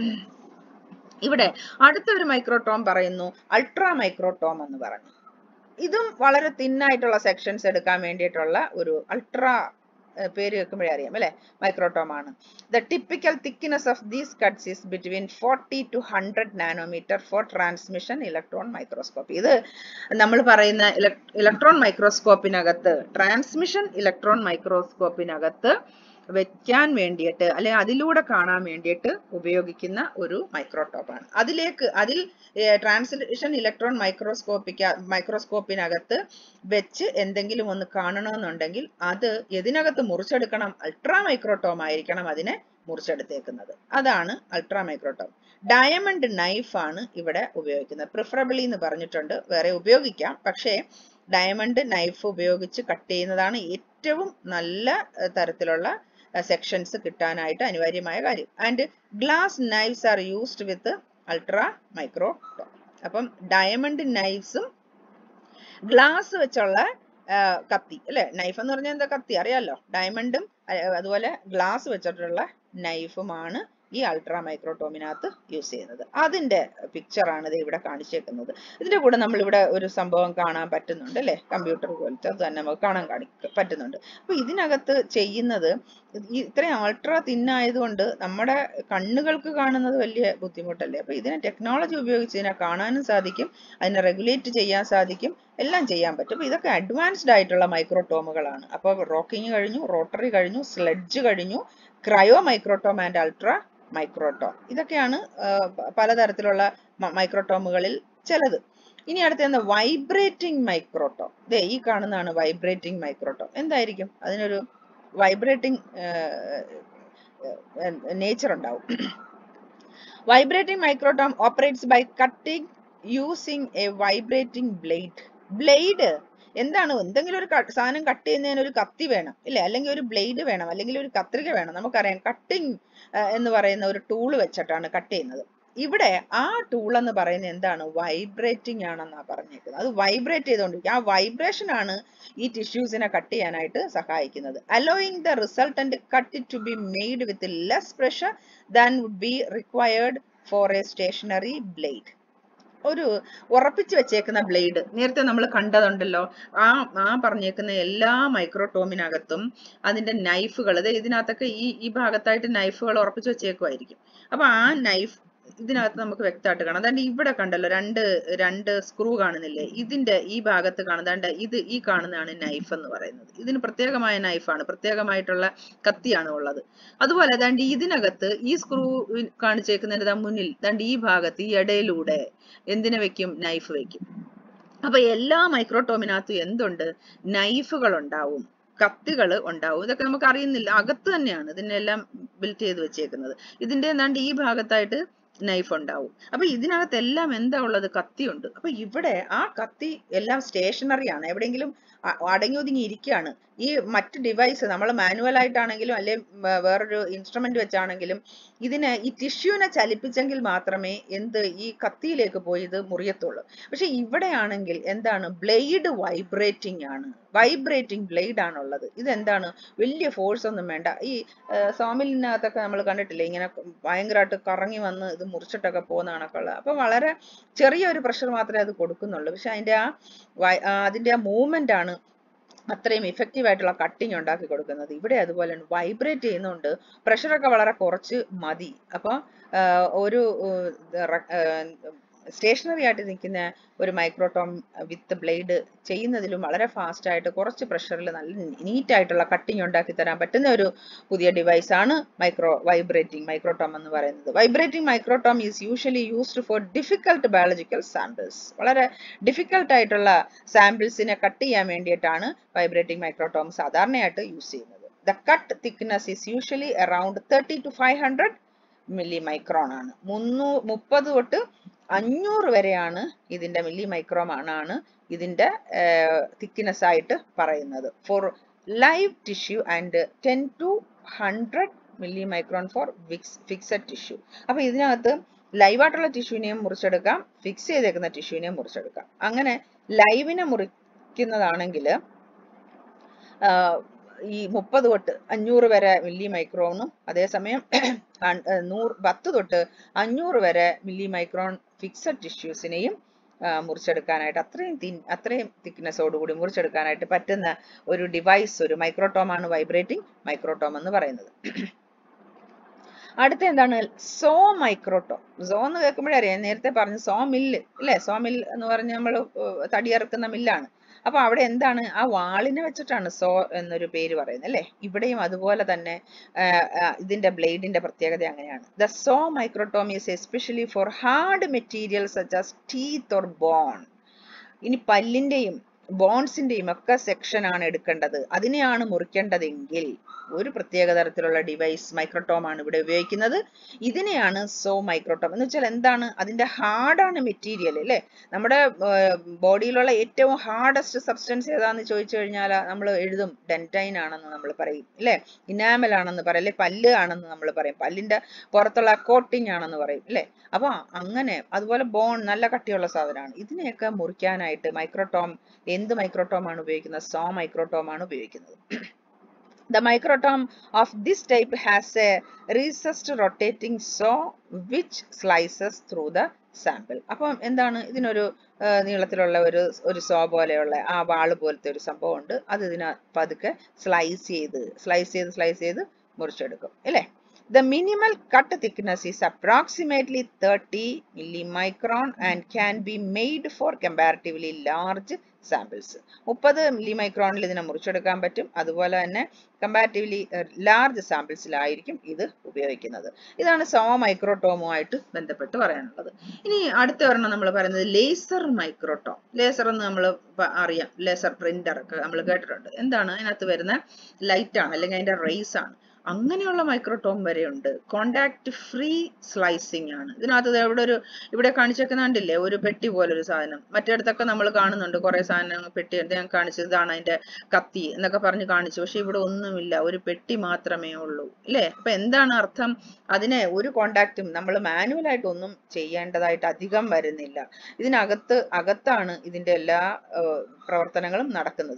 S1: ഇവിടെ അടുത്ത ഒരു മൈക്രോടോം പറയുന്നു അൾട്രാ മൈക്രോടോം എന്ന് പറഞ്ഞു ഇതും വളരെ തിന്നായിട്ടുള്ള സെക്ഷൻസ് എടുക്കാൻ വേണ്ടിയിട്ടുള്ള ഒരു അൾട്രാ പേര് വെക്കുമ്പോഴേ അറിയാം അല്ലെ മൈക്രോടോം ആണ് the typical thickness of these cuts is between forty to hundred nanometer for transmission electron microscopy ഇത് നമ്മൾ പറയുന്ന ഇലക്ട്രോൺ മൈക്രോസ്കോപ്പിനകത്ത് ട്രാൻസ്മിഷൻ ഇലക്ട്രോൺ മൈക്രോസ്കോപ്പിനകത്ത് വെക്കാൻ വേണ്ടിയിട്ട് അല്ലെ അതിലൂടെ കാണാൻ വേണ്ടിയിട്ട് ഉപയോഗിക്കുന്ന ഒരു മൈക്രോടോപ്പ് ആണ് അതിലേക്ക് അതിൽ ട്രാൻസ്ലേഷൻ ഇലക്ട്രോൺ മൈക്രോസ്കോപ്പിക്ക മൈക്രോസ്കോപ്പിനകത്ത് വെച്ച് എന്തെങ്കിലും ഒന്ന് കാണണമെന്നുണ്ടെങ്കിൽ അത് എതിനകത്ത് മുറിച്ചെടുക്കണം അൾട്രാ മൈക്രോടോം ആയിരിക്കണം അതിനെ മുറിച്ചെടുത്തേക്കുന്നത് അതാണ് അൾട്രാ മൈക്രോടോം ഡയമണ്ട് നൈഫ് ആണ് ഇവിടെ ഉപയോഗിക്കുന്നത് പ്രിഫറബിളി എന്ന് പറഞ്ഞിട്ടുണ്ട് വേറെ ഉപയോഗിക്കാം പക്ഷേ ഡയമണ്ട് നൈഫ് ഉപയോഗിച്ച് കട്ട് ചെയ്യുന്നതാണ് ഏറ്റവും നല്ല ഏർ, തരത്തിലുള്ള സെക്ഷൻസ് കിട്ടാനായിട്ട് അനിവാര്യമായ കാര്യം and glass knives are used with ultra micro അപ്പം ഡയമണ്ട് നൈഫ്സും ഗ്ലാസ് വെച്ചുള്ള ആ, കത്തി അല്ലെ നൈഫ് എന്ന് പറഞ്ഞാൽ എന്താ കത്തി അറിയാലോ ഡയമണ്ടും അതുപോലെ ഗ്ലാസ് വെച്ചിട്ടുള്ള നൈഫുമാണ് ഈ അൾട്രാ മൈക്രോടോമിനകത്ത് യൂസ് ചെയ്യുന്നത് അതിന്റെ picture ആണ് ഇത് ഇവിടെ കാണിച്ചേക്കുന്നത് ഇതിന്റെ കൂടെ നമ്മൾ ഇവിടെ ഒരു സംഭവം കാണാൻ പറ്റുന്നുണ്ട് അല്ലെ കമ്പ്യൂട്ടർ പോലത്തെ അത് തന്നെ നമുക്ക് കാണാൻ കാണി പറ്റുന്നുണ്ട് അപ്പൊ ഇതിനകത്ത് ചെയ്യുന്നത് ഈ ഇത്രയും അൾട്രാ തിന്നായതുകൊണ്ട് നമ്മുടെ കണ്ണുകൾക്ക് കാണുന്നത് വലിയ ബുദ്ധിമുട്ടല്ലേ അപ്പൊ ഇതിനെ ടെക്നോളജി ഉപയോഗിച്ച് ഇതിനെ കാണാനും സാധിക്കും അതിനെ റെഗുലേറ്റ് ചെയ്യാൻ സാധിക്കും എല്ലാം ചെയ്യാൻ പറ്റും അപ്പൊ ഇതൊക്കെ അഡ്വാൻസ്ഡ് ആയിട്ടുള്ള മൈക്രോടോമുകളാണ് അപ്പൊ റോക്കിംഗ് കഴിഞ്ഞു റോട്ടറി കഴിഞ്ഞു സ്ലെഡ്ജ് കഴിഞ്ഞു cryo microtome and ultra microtome ഇതൊക്കെയാണ് ആ, പ- പലതരത്തിലുള്ള മൈക്രോടോമുകളിൽ ചിലത് ഇനി അടുത്ത വൈബ്രേറ്റിംഗ് മൈക്രോടോം ദേ ഈ കാണുന്നതാണ് വൈബ്രേറ്റിംഗ് മൈക്രോടോം എന്തായിരിക്കും അതിനൊരു വൈബ്രേറ്റിംഗ് നേച്ചർ ഉണ്ടാവും vibrating microtome operates by cutting using a vibrating blade blade എന്താണ് എന്തെങ്കിലും ഒരു ക- സാധനം കട്ട് ചെയ്യുന്നതിന് ഒരു കത്തി വേണം ഇല്ലേ അല്ലെങ്കിൽ ഒരു ബ്ലേഡ് വേണം അല്ലെങ്കിൽ ഒരു കത്രിക വേണം നമുക്കറിയാം കട്ടിംഗ് എന്ന് പറയുന്ന ഒരു ടൂൾ വെച്ചിട്ടാണ് കട്ട് ചെയ്യുന്നത് ഇവിടെ ആ ടൂൾ എന്ന് പറയുന്നത് എന്താണ് വൈബ്രേറ്റിംഗ് ആണെന്നാ പറഞ്ഞേക്കുന്നത് അത് വൈബ്രേറ്റ് ചെയ്തുകൊണ്ടിരിക്കും ആ വൈബ്രേഷൻ ആണ് ഈ ടിഷ്യൂസിനെ കട്ട് ചെയ്യാനായിട്ട് സഹായിക്കുന്നത് allowing the resultant cut it to be made with less pressure than would be required for a stationary blade ഒരു ഉറപ്പിച്ചു വെച്ചേക്കുന്ന ബ്ലേഡ് നേരത്തെ നമ്മൾ കണ്ടതുണ്ടല്ലോ ആ ആ പറഞ്ഞേക്കുന്ന എല്ലാ മൈക്രോടോമിനകത്തും അതിന്റെ നൈഫുകൾ ഇതിനകത്തൊക്കെ ഈ ഈ ഭാഗത്തായിട്ട് നൈഫുകൾ ഉറപ്പിച്ചു വെച്ചേക്കുമായിരിക്കും അപ്പൊ ആ നൈഫ് ഇതിനകത്ത് നമുക്ക് വ്യക്തമായിട്ട് കാണാം അതാണ്ട് ഇവിടെ കണ്ടല്ലോ രണ്ട് രണ്ട് സ്ക്രൂ കാണുന്നില്ലേ ഇതിന്റെ ഈ ഭാഗത്ത് കാണുന്നതാണ്ട് ഇത് ഈ കാണുന്നതാണ് നൈഫ് എന്ന് പറയുന്നത് ഇതിന് പ്രത്യേകമായ നൈഫാണ് പ്രത്യേകമായിട്ടുള്ള കത്തിയാണ് ഉള്ളത് അതുപോലെ അതാണ്ട് ഇതിനകത്ത് ഈ സ്ക്രൂ കാണിച്ചേക്കുന്നതിന്റെ ദാ മുന്നിൽ ദാണ്ട് ഈ ഭാഗത്ത് ഈ ഇടയിലൂടെ എന്തിനെ വെക്കും നൈഫ് വെക്കും അപ്പൊ എല്ലാ മൈക്രോടോമിനകത്തും എന്തുണ്ട് നൈഫുകൾ ഉണ്ടാവും കത്തികൾ ഉണ്ടാവും ഇതൊക്കെ നമുക്ക് അറിയുന്നില്ല അകത്ത് തന്നെയാണ് ഇതിനെല്ലാം ബിൽറ്റ് ചെയ്ത് വെച്ചേക്കുന്നത് ഇതിന്റെ എന്താണ്ട് ഈ ഭാഗത്തായിട്ട് നൈഫ് ഉണ്ടാവും അപ്പൊ ഇതിനകത്ത് എല്ലാം എന്താ ഉള്ളത് കത്തിയുണ്ട് അപ്പൊ ഇവിടെ ആ കത്തി എല്ലാം സ്റ്റേഷനറി ആണ് എവിടെയെങ്കിലും അ- അടങ്ങി ഒതുങ്ങി ഇരിക്കുകയാണ് ഈ മറ്റ് ഡിവൈസ് നമ്മൾ മാനുവൽ ആയിട്ടാണെങ്കിലും അല്ലെ വേ- വേറൊരു ഇൻസ്ട്രുമെന്റ് വെച്ചാണെങ്കിലും ഇതിനെ ഈ ടിഷ്യൂനെ ചലിപ്പിച്ചെങ്കിൽ മാത്രമേ എന്ത് ഈ കത്തിയിലേക്ക് പോയി ഇത് മുറിയത്തുള്ളൂ പക്ഷെ ഇവിടെ ആണെങ്കിൽ എന്താണ് ബ്ലേഡ് വൈബ്രേറ്റിംഗ് ആണ് വൈബ്രേറ്റിംഗ് ബ്ലേഡ് ആണുള്ളത് ഇതെന്താണ് വലിയ ഫോഴ്സ് ഒന്നും വേണ്ട ഈ സോമിലിനകത്തൊക്കെ നമ്മൾ കണ്ടിട്ടില്ലേ ഇങ്ങനെ ഭയങ്കരമായിട്ട് കറങ്ങി വന്ന് ഇത് മുറിച്ചിട്ടൊക്കെ പോകുന്ന കണക്കുള്ള അപ്പൊ വളരെ ചെറിയൊരു പ്രഷർ മാത്രമേ അത് കൊടുക്കുന്നുള്ളൂ പക്ഷെ അതിന്റെ ആ വൈ- ആ അതിന്റെ ആ മൂവ്മെന്റ് ആണ് അത്രയും ഇഫക്റ്റീവ് ആയിട്ടുള്ള കട്ടിങ് ഉണ്ടാക്കി കൊടുക്കുന്നത് ഇവിടെ അതുപോലെ വൈബ്രേറ്റ് ചെയ്യുന്നുണ്ട് പ്രഷറൊക്കെ വളരെ കുറച്ച് മതി അപ്പൊ ആഹ് ഒരു സ്റ്റേഷനറി ആയിട്ട് നിൽക്കുന്ന ഒരു മൈക്രോടോം വിത്ത് ബ്ലേഡ് ചെയ്യുന്നതിലും വളരെ ഫാസ്റ്റ് ആയിട്ട് കുറച്ച് പ്രഷറിൽ നല്ല നീറ്റ് ആയിട്ടുള്ള കട്ടിങ് ഉണ്ടാക്കി തരാൻ പറ്റുന്ന ഒരു പുതിയ ഡിവൈസ് ആണ് മൈക്രോ വൈബ്രേറ്റിംഗ് മൈക്രോടോം എന്ന് പറയുന്നത് vibrating microtome is usually used for difficult biological samples വളരെ ഡിഫിക്കൽട്ട് ആയിട്ടുള്ള സാമ്പിൾസിനെ കട്ട് ചെയ്യാൻ വേണ്ടിയിട്ടാണ് വൈബ്രേറ്റിംഗ് മൈക്രോടോം സാധാരണയായിട്ട് യൂസ് ചെയ്യുന്നത് the cut thickness is usually around thirty to five hundred milli micron ആണ് മുന്നൂ മുപ്പത് തൊട്ട് അഞ്ഞൂറ് വരെയാണ് ഇതിന്റെ മില്ലി മൈക്രോം ആണ് ഇതിന്റെ തിക്നെസ് ആയിട്ട് പറയുന്നത് for live tissue and ten to hundred milli micron for fixed tissue അപ്പൊ ഇതിനകത്ത് ലൈവായിട്ടുള്ള ടിഷ്യൂവിനെയും മുറിച്ചെടുക്കാം ഫിക്സ് ചെയ്തേക്കുന്ന ടിഷ്യൂവിനെയും മുറിച്ചെടുക്കാം അങ്ങനെ ലൈവിനെ മുറിക്കുന്നതാണെങ്കിൽ ഈ മുപ്പത് തൊട്ട് അഞ്ഞൂറ് വരെ മില്ലി മൈക്രോണും അതേസമയം ഹൺ- ഏർ നൂറ് പത്ത് തൊട്ട് അഞ്ഞൂറ് വരെ മില്ലി മൈക്രോൺ ഫിക്സഡ് ടിഷ്യൂസിനെയും മുറിച്ചെടുക്കാനായിട്ട് അത്രയും തിൻ അത്രയും തിക്നെസ്സോട് കൂടി മുറിച്ചെടുക്കാനായിട്ട് പറ്റുന്ന ഒരു ഡിവൈസ് ഒരു മൈക്രോടോം ആണ് വൈബ്രേറ്റിംഗ് മൈക്രോടോം എന്ന് പറയുന്നത് അടുത്ത എന്താണ് സോ മൈക്രോട്ടോം സോ എന്ന് കേൾക്കുമ്പോഴേ അറിയാം നേരത്തെ പറഞ്ഞു സോ മില്ല് അല്ലെ സോ മിൽ എന്ന് പറഞ്ഞ നമ്മൾ തടിയറുക്കുന്ന മില്ലാണ് അപ്പൊ അവിടെ എന്താണ് ആ വാളിനെ വെച്ചിട്ടാണ് സോ എന്നൊരു പേര് പറയുന്നത് അല്ലെ ഇവിടെയും അതുപോലെ തന്നെ ആ, ആ, ഇതിന്റെ ബ്ലേഡിന്റെ പ്രത്യേകത അങ്ങനെയാണ് the saw microtome is especially for hard material such as teeth or bone ഇനി പല്ലിന്റെയും ബോൺസിന്റെയും ഒക്കെ സെക്ഷൻ ആണ് എടുക്കേണ്ടത് അതിനെയാണ് മുറിക്കേണ്ടതെങ്കിൽ ഒരു പ്രത്യേക തരത്തിലുള്ള ഡിവൈസ് മൈക്രോട്ടോം ആണ് ഇവിടെ ഉപയോഗിക്കുന്നത് ഇതിനെയാണ് സോ മൈക്രോട്ടോം എന്ന് വെച്ചാൽ എന്താണ് അതിന്റെ ഹാർഡാണ് മെറ്റീരിയൽ അല്ലെ നമ്മുടെ ബോഡിയിലുള്ള ഏറ്റവും ഹാർഡസ്റ്റ് സബ്സ്റ്റൻസ് ഏതാന്ന് ചോദിച്ചു കഴിഞ്ഞാൽ നമ്മൾ എഴുതും ഡെൻറ്റൈൻ ആണെന്ന് നമ്മൾ പറയും അല്ലെ ഇനാമൽ ആണെന്ന് പറയും അല്ലെ പല്ല് ആണെന്ന് നമ്മൾ പറയും പല്ലിന്റെ പുറത്തുള്ള കോട്ടിങ് ആണെന്ന് പറയും അല്ലെ അപ്പൊ അങ്ങനെ അതുപോലെ ബോൺ നല്ല കട്ടിയുള്ള സാധനമാണ് ഇതിനെയൊക്കെ മുറിക്കാനായിട്ട് മൈക്രോട്ടോം എന്ത് മൈക്രോട്ടോം ആണ് ഉപയോഗിക്കുന്നത് സോ മൈക്രോട്ടോം ആണ് ഉപയോഗിക്കുന്നത് The microtome of this type has a recessed rotating saw which slices through the sample. അപ്പം എന്താണ് ഇതിനൊരു ആ, നീളത്തിലുള്ള ഒരു ഒരു സോ പോലെയുള്ള ആ വാള് പോലത്തെ ഒരു സംഭവം ഉണ്ട് അത് ഇതിന പതുക്കെ സ്ലൈസ് ചെയ്ത് സ്ലൈസ് ചെയ്ത് സ്ലൈസ് ചെയ്ത് മുറിച്ചെടുക്കും അല്ലേ The minimal cut thickness is approximately 30 millimicron and can be made for comparatively large samples. മുപ്പത് മില്ലിമൈക്രോണിൽ ഇതിനെ മുറിച്ചെടുക്കാൻ പറ്റും അതുപോലെ തന്നെ കമ്പാരിറ്റീവ്ലി ലാർജ് സാമ്പിൾസിലായിരിക്കും ഇത് ഉപയോഗിക്കുന്നത് ഇതാണ് സോ മൈക്രോട്ടോമുമായിട്ട് ബന്ധപ്പെട്ട് പറയാനുള്ളത് ഇനി അടുത്ത ഒരെണ്ണം നമ്മൾ പറയുന്നത് ലേസർ മൈക്രോട്ടോം ലേസർ എന്ന് നമ്മൾ അറിയാം ലേസർ പ്രിന്റർ ഒക്കെ നമ്മൾ കേട്ടിട്ടുണ്ട് എന്താണ് അതിനകത്ത് വരുന്ന ലൈറ്റ് ആണ് അല്ലെങ്കിൽ അതിന്റെ റേസ് ആണ് അങ്ങനെയുള്ള മൈക്രോടോം വരെയുണ്ട് കോണ്ടാക്ട് ഫ്രീ സ്ലൈസിങ് ആണ് ഇതിനകത്ത് ദേ ഇവിടെ ഒരു ഇവിടെ കാണിച്ചേക്കുന്ന കണ്ടില്ലേ ഒരു പെട്ടി പോലെ ഒരു സാധനം മറ്റിടത്തൊക്കെ നമ്മൾ കാണുന്നുണ്ട് കുറെ സാധനങ്ങൾ പെട്ടി ഇത് ഞാൻ കാണിച്ചത് ഇതാണ് അതിന്റെ കത്തി എന്നൊക്കെ പറഞ്ഞ് കാണിച്ചു പക്ഷെ ഇവിടെ ഒന്നുമില്ല ഒരു പെട്ടി മാത്രമേ ഉള്ളൂ അല്ലേ അപ്പൊ എന്താണ് അർത്ഥം അതിനെ ഒരു കോണ്ടാക്റ്റും നമ്മൾ മാനുവലായിട്ട് ഒന്നും ചെയ്യേണ്ടതായിട്ട് അധികം വരുന്നില്ല ഇതിനകത്ത് അകത്താണ് ഇതിന്റെ എല്ലാ ഏർ, പ്രവർത്തനങ്ങളും നടക്കുന്നത്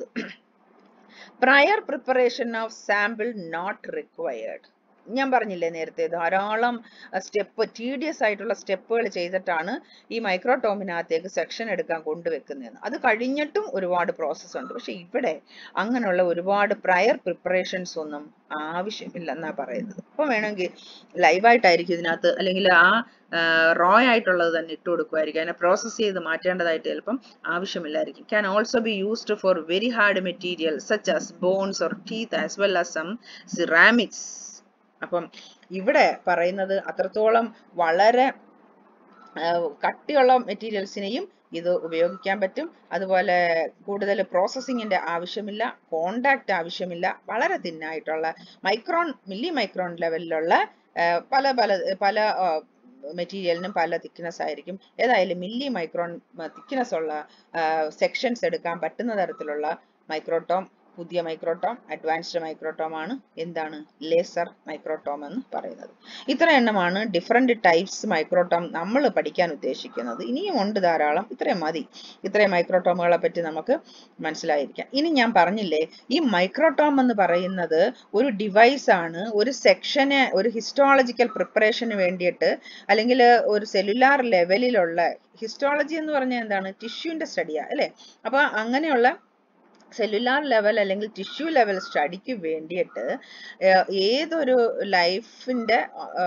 S1: prior preparation of sample not required ഞാൻ പറഞ്ഞില്ലേ നേരത്തെ ധാരാളം സ്റ്റെപ്പ് ടീഡിയസ് ആയിട്ടുള്ള സ്റ്റെപ്പുകൾ ചെയ്തിട്ടാണ് ഈ മൈക്രോടോമിനകത്തേക്ക് സെക്ഷൻ എടുക്കാൻ കൊണ്ടുവെക്കുന്നതെന്ന് അത് കഴിഞ്ഞിട്ടും ഒരുപാട് പ്രോസസ്സ് ഉണ്ട് പക്ഷെ ഇവിടെ അങ്ങനെയുള്ള ഒരുപാട് പ്രയർ പ്രിപ്പറേഷൻസ് ഒന്നും ആവശ്യമില്ലെന്നാ പറയുന്നത് അപ്പം വേണമെങ്കിൽ ലൈവായിട്ടായിരിക്കും ഇതിനകത്ത് അല്ലെങ്കിൽ ആ റോ ആയിട്ടുള്ളത് തന്നെ ഇട്ട് കൊടുക്കുമായിരിക്കും അതിനെ പ്രോസസ്സ് ചെയ്ത് മാറ്റേണ്ടതായിട്ട് ചിലപ്പം ആവശ്യമില്ലായിരിക്കും can also be used for very hard material such as bones or teeth as well as some ceramics അപ്പം ഇവിടെ പറയുന്നത് അത്രത്തോളം വളരെ ആ, കട്ടിയുള്ള മെറ്റീരിയൽസിനെയും ഇത് ഉപയോഗിക്കാൻ പറ്റും അതുപോലെ കൂടുതൽ പ്രോസസ്സിങ്ങിന്റെ ആവശ്യമില്ല കോണ്ടാക്ട് ആവശ്യമില്ല വളരെ തിന്നായിട്ടുള്ള മൈക്രോൺ മില്ലി മൈക്രോൺ ലെവലിലുള്ള പല പല പല മെറ്റീരിയലിനും പല തിക്നെസ് ആയിരിക്കും ഏതായാലും മില്ലി മൈക്രോൺ തിക്നെസ് ഉള്ള സെക്ഷൻസ് എടുക്കാൻ പറ്റുന്ന തരത്തിലുള്ള മൈക്രോട്ടോം പുതിയ മൈക്രോട്ടോം അഡ്വാൻസ്ഡ് മൈക്രോട്ടോം ആണ് എന്താണ് ലേസർ മൈക്രോട്ടോം എന്ന് പറയുന്നത് ഇത്ര എണ്ണമാണ് ഡിഫറെന്റ് ടൈപ്സ് മൈക്രോട്ടോം നമ്മൾ പഠിക്കാൻ ഉദ്ദേശിക്കുന്നത് ഇനിയും ഉണ്ട് ധാരാളം ഇത്രയും മതി ഇത്രയും മൈക്രോട്ടോമുകളെ പറ്റി നമുക്ക് മനസ്സിലായിരിക്കാം ഇനി ഞാൻ പറഞ്ഞില്ലേ ഈ മൈക്രോട്ടോം എന്ന് പറയുന്നത് ഒരു ഡിവൈസ് ആണ് ഒരു സെക്ഷന് ഒരു ഹിസ്റ്റോളജിക്കൽ പ്രിപ്പറേഷന് വേണ്ടിയിട്ട് അല്ലെങ്കിൽ ഒരു സെല്ലുലാർ ലെവലിലുള്ള ഹിസ്റ്റോളജി എന്ന് പറഞ്ഞാൽ എന്താണ് ടിഷ്യൂവിന്റെ സ്റ്റഡിയാ അല്ലെ അപ്പൊ അങ്ങനെയുള്ള സെല്ലുലാർ ലെവൽ അല്ലെങ്കിൽ ടിഷ്യൂ ലെവൽ സ്റ്റഡിക്ക് വേണ്ടിയിട്ട് ഏതൊരു ലൈഫിന്റെ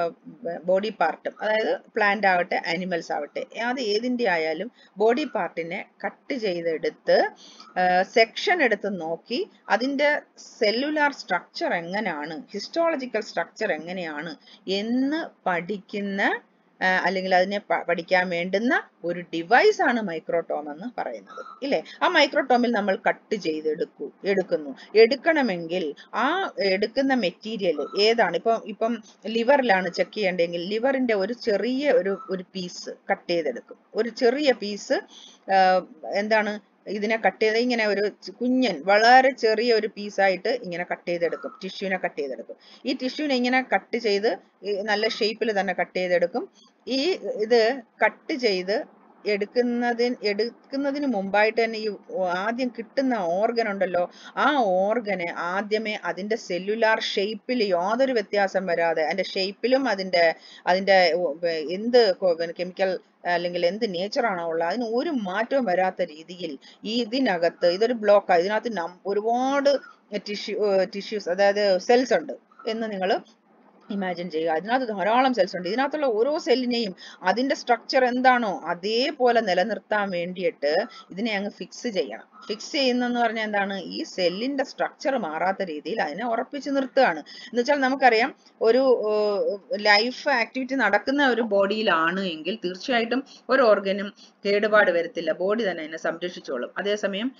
S1: ബോഡി പാർട്ടും അതായത് പ്ലാന്റ് ആവട്ടെ ആനിമൽസ് ആവട്ടെ അത് ഏതിൻ്റെ ആയാലും ബോഡി പാർട്ടിനെ കട്ട് ചെയ്തെടുത്ത് സെക്ഷൻ എടുത്ത് നോക്കി അതിൻ്റെ സെല്ലുലാർ സ്ട്രക്ചർ എങ്ങനെയാണ് ഹിസ്റ്റോളജിക്കൽ സ്ട്രക്ചർ എങ്ങനെയാണ് എന്ന് പഠിക്കുന്ന അല്ലെങ്കിൽ അതിനെ പഠിക്കാൻ വേണ്ടുന്ന ഒരു ഡിവൈസ് ആണ് മൈക്രോട്ടോം എന്ന് പറയുന്നത് ഇല്ലേ ആ മൈക്രോട്ടോമിൽ നമ്മൾ കട്ട് ചെയ്തെടുക്കൂ എടുക്കുന്നു എടുക്കണമെങ്കിൽ ആ എടുക്കുന്ന മെറ്റീരിയൽ ഏതാണ് ഇപ്പം ഇപ്പം ലിവറിലാണ് ചെക്ക് ചെയ്യേണ്ടതെങ്കിൽ ലിവറിന്റെ ഒരു ചെറിയ ഒരു ഒരു പീസ് കട്ട് ചെയ്തെടുക്കും ഒരു ചെറിയ പീസ് എന്താണ് ഇതിനെ കട്ട് ചെയ്ത് ഇങ്ങനെ ഒരു കുഞ്ഞൻ വളരെ ചെറിയ ഒരു പീസായിട്ട് ഇങ്ങനെ കട്ട് ചെയ്തെടുക്കും ടിഷ്യൂവിനെ കട്ട് ചെയ്തെടുക്കും ഈ ടിഷ്യൂവിനെ ഇങ്ങനെ കട്ട് ചെയ്ത് നല്ല ഷേപ്പിൽ തന്നെ കട്ട് ചെയ്തെടുക്കും ഈ ഇത് കട്ട് ചെയ്ത് എടുക്കുന്നതിന് എടുക്കുന്നതിന് മുമ്പായിട്ട് തന്നെ ഈ ആദ്യം കിട്ടുന്ന ഓർഗൻ ഉണ്ടല്ലോ ആ ഓർഗനെ ആദ്യമേ അതിന്റെ സെല്ലുലാർ ഷേപ്പിൽ യാതൊരു വ്യത്യാസം വരാതെ അതിന്റെ ഷേപ്പിലും അതിന്റെ അതിന്റെ എന്ത് കെമിക്കൽ അല്ലെങ്കിൽ എന്ത് നേച്ചറാണോ ഉള്ളത് അതിന് ഒരു മാറ്റവും വരാത്ത രീതിയിൽ ഈ ഇതിനകത്ത് ഇതൊരു ബ്ലോക്കാണ് ഇതിനകത്ത് ഒരുപാട് ടിഷ്യൂ ടിഷ്യൂസ് അതായത് സെൽസ് ഉണ്ട് എന്ന് നിങ്ങൾ ഇമാജിൻ ചെയ്യുക അതിനകത്ത് ധാരാളം സെൽസ് ഉണ്ട് ഇതിനകത്തുള്ള ഓരോ സെല്ലിനെയും അതിന്റെ സ്ട്രക്ചർ എന്താണോ അതേപോലെ നിലനിർത്താൻ വേണ്ടിയിട്ട് ഇതിനെ അങ്ങ് ഫിക്സ് ചെയ്യണം ഫിക്സ് ചെയ്യുന്നെന്ന് പറഞ്ഞാൽ എന്താണ് ഈ സെല്ലിന്റെ സ്ട്രക്ചർ മാറാത്ത രീതിയിൽ അതിനെ ഉറപ്പിച്ച് നിർത്തുകയാണ് എന്ന് വെച്ചാൽ നമുക്കറിയാം ഒരു ലൈഫ് ആക്ടിവിറ്റി നടക്കുന്ന ഒരു ബോഡിയിലാണ് എങ്കിൽ തീർച്ചയായിട്ടും ഒരു ഓർഗനും കേടുപാട് വരത്തില്ല ബോഡി തന്നെ അതിനെ സംരക്ഷിച്ചോളും അതേസമയം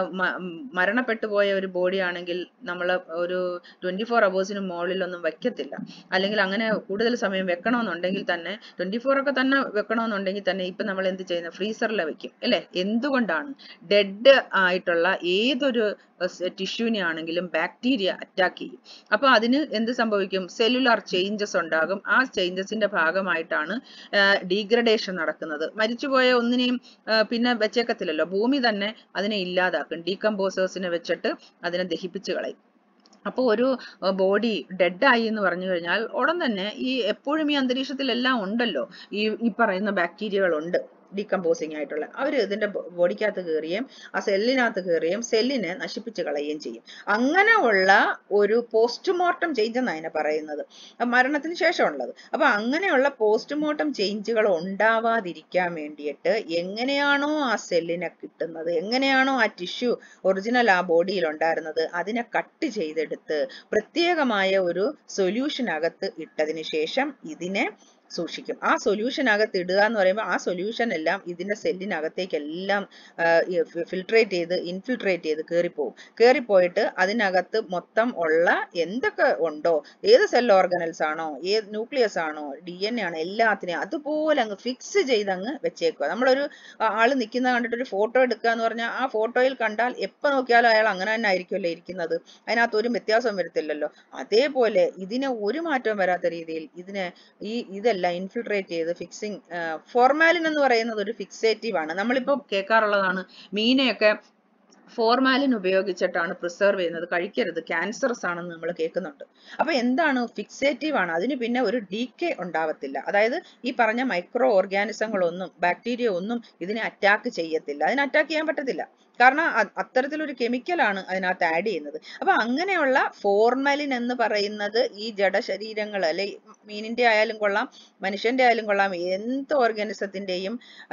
S1: മരണപ്പെട്ടു പോയ ഒരു ബോഡി ആണെങ്കിൽ നമ്മൾ ഒരു ട്വന്റി ഫോർ അവേഴ്സിന് മുകളിലൊന്നും വെക്കത്തില്ല അല്ലെങ്കിൽ അങ്ങനെ കൂടുതൽ സമയം വെക്കണമെന്നുണ്ടെങ്കിൽ തന്നെ ട്വന്റി ഫോർ ഒക്കെ തന്നെ വെക്കണമെന്നുണ്ടെങ്കിൽ തന്നെ ഇപ്പൊ നമ്മൾ എന്ത് ചെയ്യുന്നത് ഫ്രീസറിൽ വെക്കും അല്ലെ എന്തുകൊണ്ടാണ് ഡെഡ് ആയിട്ടുള്ള ഏതൊരു ടിഷ്യൂവിനെ ആണെങ്കിലും ബാക്ടീരിയ അറ്റാക്ക് ചെയ്യും അപ്പൊ അതിന് എന്ത് സംഭവിക്കും സെല്ലുലാർ ചേഞ്ചസ് ഉണ്ടാകും ആ ചേഞ്ചസിന്റെ ഭാഗമായിട്ടാണ് ഡീഗ്രഡേഷൻ നടക്കുന്നത് മരിച്ചുപോയ ഒന്നിനെയും പിന്നെ വെച്ചേക്കത്തില്ലല്ലോ ഭൂമി തന്നെ അതിനെ ഇല്ലാതാക്കും ഡീകമ്പോസേഴ്സിനെ വെച്ചിട്ട് അതിനെ ദഹിപ്പിച്ച് കളയും അപ്പോൾ ഒരു ബോഡി ഡെഡായി എന്ന് പറഞ്ഞു കഴിഞ്ഞാൽ ഉടൻ തന്നെ ഈ എപ്പോഴും ഈ അന്തരീക്ഷത്തിലെല്ലാം ഉണ്ടല്ലോ ഈ ഈ പറയുന്ന ബാക്ടീരിയകൾ ഉണ്ട് ഡീകമ്പോസിങ് ആയിട്ടുള്ള അവർ ഇതിന്റെ ബോഡിക്കകത്ത് കയറുകയും ആ സെല്ലിനകത്ത് കയറുകയും സെല്ലിനെ നശിപ്പിച്ച് കളയുകയും ചെയ്യും അങ്ങനെ ഉള്ള ഒരു പോസ്റ്റ്മോർട്ടം ചേഞ്ച് എന്നാണ് അതിനെ പറയുന്നത് മരണത്തിന് ശേഷമുള്ളത് അപ്പൊ അങ്ങനെയുള്ള പോസ്റ്റ്മോർട്ടം ചേഞ്ചുകൾ ഉണ്ടാവാതിരിക്കാൻ വേണ്ടിയിട്ട് എങ്ങനെയാണോ ആ സെല്ലിനെ കിട്ടുന്നത് എങ്ങനെയാണോ ആ ടിഷ്യൂ ഒറിജിനൽ ആ ബോഡിയിൽ ഉണ്ടായിരുന്നത് അതിനെ കട്ട് ചെയ്തെടുത്ത് പ്രത്യേകമായ ഒരു സൊല്യൂഷനകത്ത് ഇട്ടതിന് ശേഷം ഇതിനെ സൂക്ഷിക്കും ആ സൊല്യൂഷനകത്ത് ഇടുക എന്ന് പറയുമ്പോൾ ആ സൊല്യൂഷൻ എല്ലാം ഇതിന്റെ സെല്ലിനകത്തേക്ക് എല്ലാം ഫിൽട്രേറ്റ് ചെയ്ത് ഇൻഫിൽട്രേറ്റ് ചെയ്ത് കയറിപ്പോവും കയറിപ്പോയിട്ട് അതിനകത്ത് മൊത്തം ഉള്ള എന്തൊക്കെ ഉണ്ടോ ഏത് സെൽ ഓർഗനൽസ് ആണോ ഏത് ന്യൂക്ലിയസ് ആണോ ഡി എൻ എ ആണോ എല്ലാത്തിനെയും അതുപോലെ അങ്ങ് ഫിക്സ് ചെയ്ത് അങ്ങ് വെച്ചേക്കുക നമ്മളൊരു ആള് നിൽക്കുന്ന കണ്ടിട്ട് ഒരു ഫോട്ടോ എടുക്കുക എന്ന് പറഞ്ഞാൽ ആ ഫോട്ടോയിൽ കണ്ടാൽ എപ്പോ നോക്കിയാലും അയാൾ അങ്ങനെ തന്നെ ആയിരിക്കുമല്ലോ ഇരിക്കുന്നത് അതിനകത്ത് ഒരു വ്യത്യാസം വരത്തില്ലല്ലോ അതേപോലെ ഇതിനെ ഒരു മാറ്റവും വരാത്ത രീതിയിൽ ഇതിനെ ഈ ഇതെല്ലാം ഇൻഫിൽട്രേറ്റ് ചെയ്ത് ഫിക്സിങ് ഫോർമാലിൻ എന്ന് പറയുന്നത് ഒരു ഫിക്സേറ്റീവ് ആണ് നമ്മളിപ്പോൾ കേൾക്കാറുള്ളതാണ് മീനെയൊക്കെ ഫോർമാലിൻ ഉപയോഗിച്ചിട്ടാണ് പ്രിസർവ് ചെയ്യുന്നത് കഴിക്കരുത് ക്യാൻസറസ് ആണെന്ന് നമ്മൾ കേൾക്കുന്നുണ്ട് അപ്പൊ എന്താണ് ഫിക്സേറ്റീവ് ആണ് അതിന് പിന്നെ ഒരു ഡീക്കെ ഉണ്ടാവത്തില്ല അതായത് ഈ പറഞ്ഞ മൈക്രോ ഓർഗാനിസങ്ങളൊന്നും ബാക്ടീരിയ ഒന്നും ഇതിനെ അറ്റാക്ക് ചെയ്യത്തില്ല അതിനെ അറ്റാക്ക് ചെയ്യാൻ പറ്റത്തില്ല കാരണം അത്തരത്തിലൊരു കെമിക്കലാണ് അതിനകത്ത് ആഡ് ചെയ്യുന്നത് അപ്പൊ അങ്ങനെയുള്ള ഫോർമലിൻ എന്ന് പറയുന്നത് ഈ ജഡശരീരങ്ങൾ അല്ലെ മീനിന്റെ ആയാലും കൊള്ളാം മനുഷ്യന്റെ ആയാലും കൊള്ളാം എന്ത് ഓർഗാനിസത്തിന്റെയും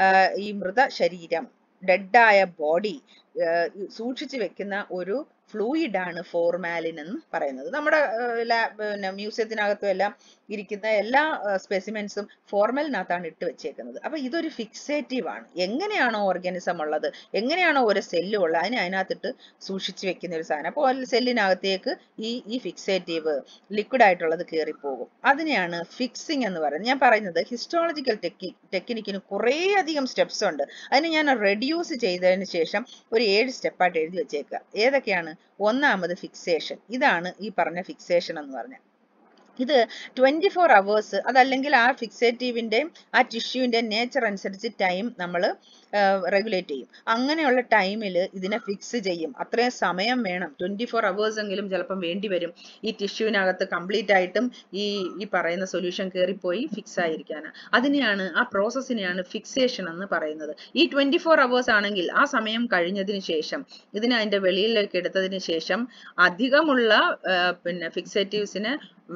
S1: ഈ മൃത ശരീരം ഡെഡായ ബോഡി സൂക്ഷിച്ചു വെക്കുന്ന ഒരു ഫ്ലൂയിഡ് ആണ് ഫോർമാലിൻ എന്ന് പറയുന്നത് നമ്മുടെ പിന്നെ മ്യൂസിയത്തിനകത്തും എല്ലാം ഇരിക്കുന്ന എല്ലാ സ്പെസിമെൻസും ഫോർമലിനകത്താണ് ഇട്ട് വെച്ചേക്കുന്നത് അപ്പൊ ഇതൊരു ഫിക്സേറ്റീവ് ആണ് എങ്ങനെയാണോ ഓർഗാനിസം ഉള്ളത് എങ്ങനെയാണോ ഒരു സെല്ല് ഉള്ളത് അതിനെ അതിനകത്തിട്ട് സൂക്ഷിച്ചു വെക്കുന്ന ഒരു സാധനം അപ്പോൾ സെല്ലിനകത്തേക്ക് ഈ ഈ ഫിക്സേറ്റീവ് ലിക്വിഡ് ആയിട്ടുള്ളത് കയറിപ്പോകും അതിനെയാണ് ഫിക്സിംഗ് എന്ന് പറയുന്നത് ഞാൻ പറയുന്നത് ഹിസ്റ്റോളജിക്കൽ ടെക്നി ടെക്നിക്കിന് കുറേ അധികം സ്റ്റെപ്സ് ഉണ്ട് അതിന് ഞാൻ റെഡ്യൂസ് ചെയ്തതിന് ശേഷം ഒരു ഏഴ് സ്റ്റെപ്പായിട്ട് എഴുതി വെച്ചേക്കുക ഏതൊക്കെയാണ് ഒന്നാമത് ഫിക്സേഷൻ ഇതാണ് ഈ പറഞ്ഞ ഫിക്സേഷൻ എന്ന് പറഞ്ഞാൽ ഇത് ട്വന്റി ഫോർ അവേഴ്സ് അതല്ലെങ്കിൽ ആ ഫിക്സേറ്റീവിന്റെയും ആ ടിഷ്യൂവിന്റെ നേച്ചർ അനുസരിച്ച് ടൈം നമ്മൾ റെഗുലേറ്റ് ചെയ്യും അങ്ങനെയുള്ള ടൈമിൽ ഇതിനെ ഫിക്സ് ചെയ്യും അത്രയും സമയം വേണം ട്വന്റി ഫോർ അവേഴ്സ് എങ്കിലും ചിലപ്പം വേണ്ടി വരും ഈ ടിഷ്യൂവിനകത്ത് കംപ്ലീറ്റ് ആയിട്ടും ഈ ഈ പറയുന്ന സൊല്യൂഷൻ കയറിപ്പോയി ഫിക്സ് ആയിരിക്കാൻ അതിനെയാണ് ആ പ്രോസസ്സിനെയാണ് ഫിക്സേഷൻ എന്ന് പറയുന്നത് ഈ ട്വന്റി ഫോർ അവേഴ്സ് ആണെങ്കിൽ ആ സമയം കഴിഞ്ഞതിന് ശേഷം ഇതിനെ അതിന്റെ വെളിയിലേക്ക് എടുത്തതിന് ശേഷം അധികമുള്ള പിന്നെ ഫിക്സേറ്റീവ്സിനെ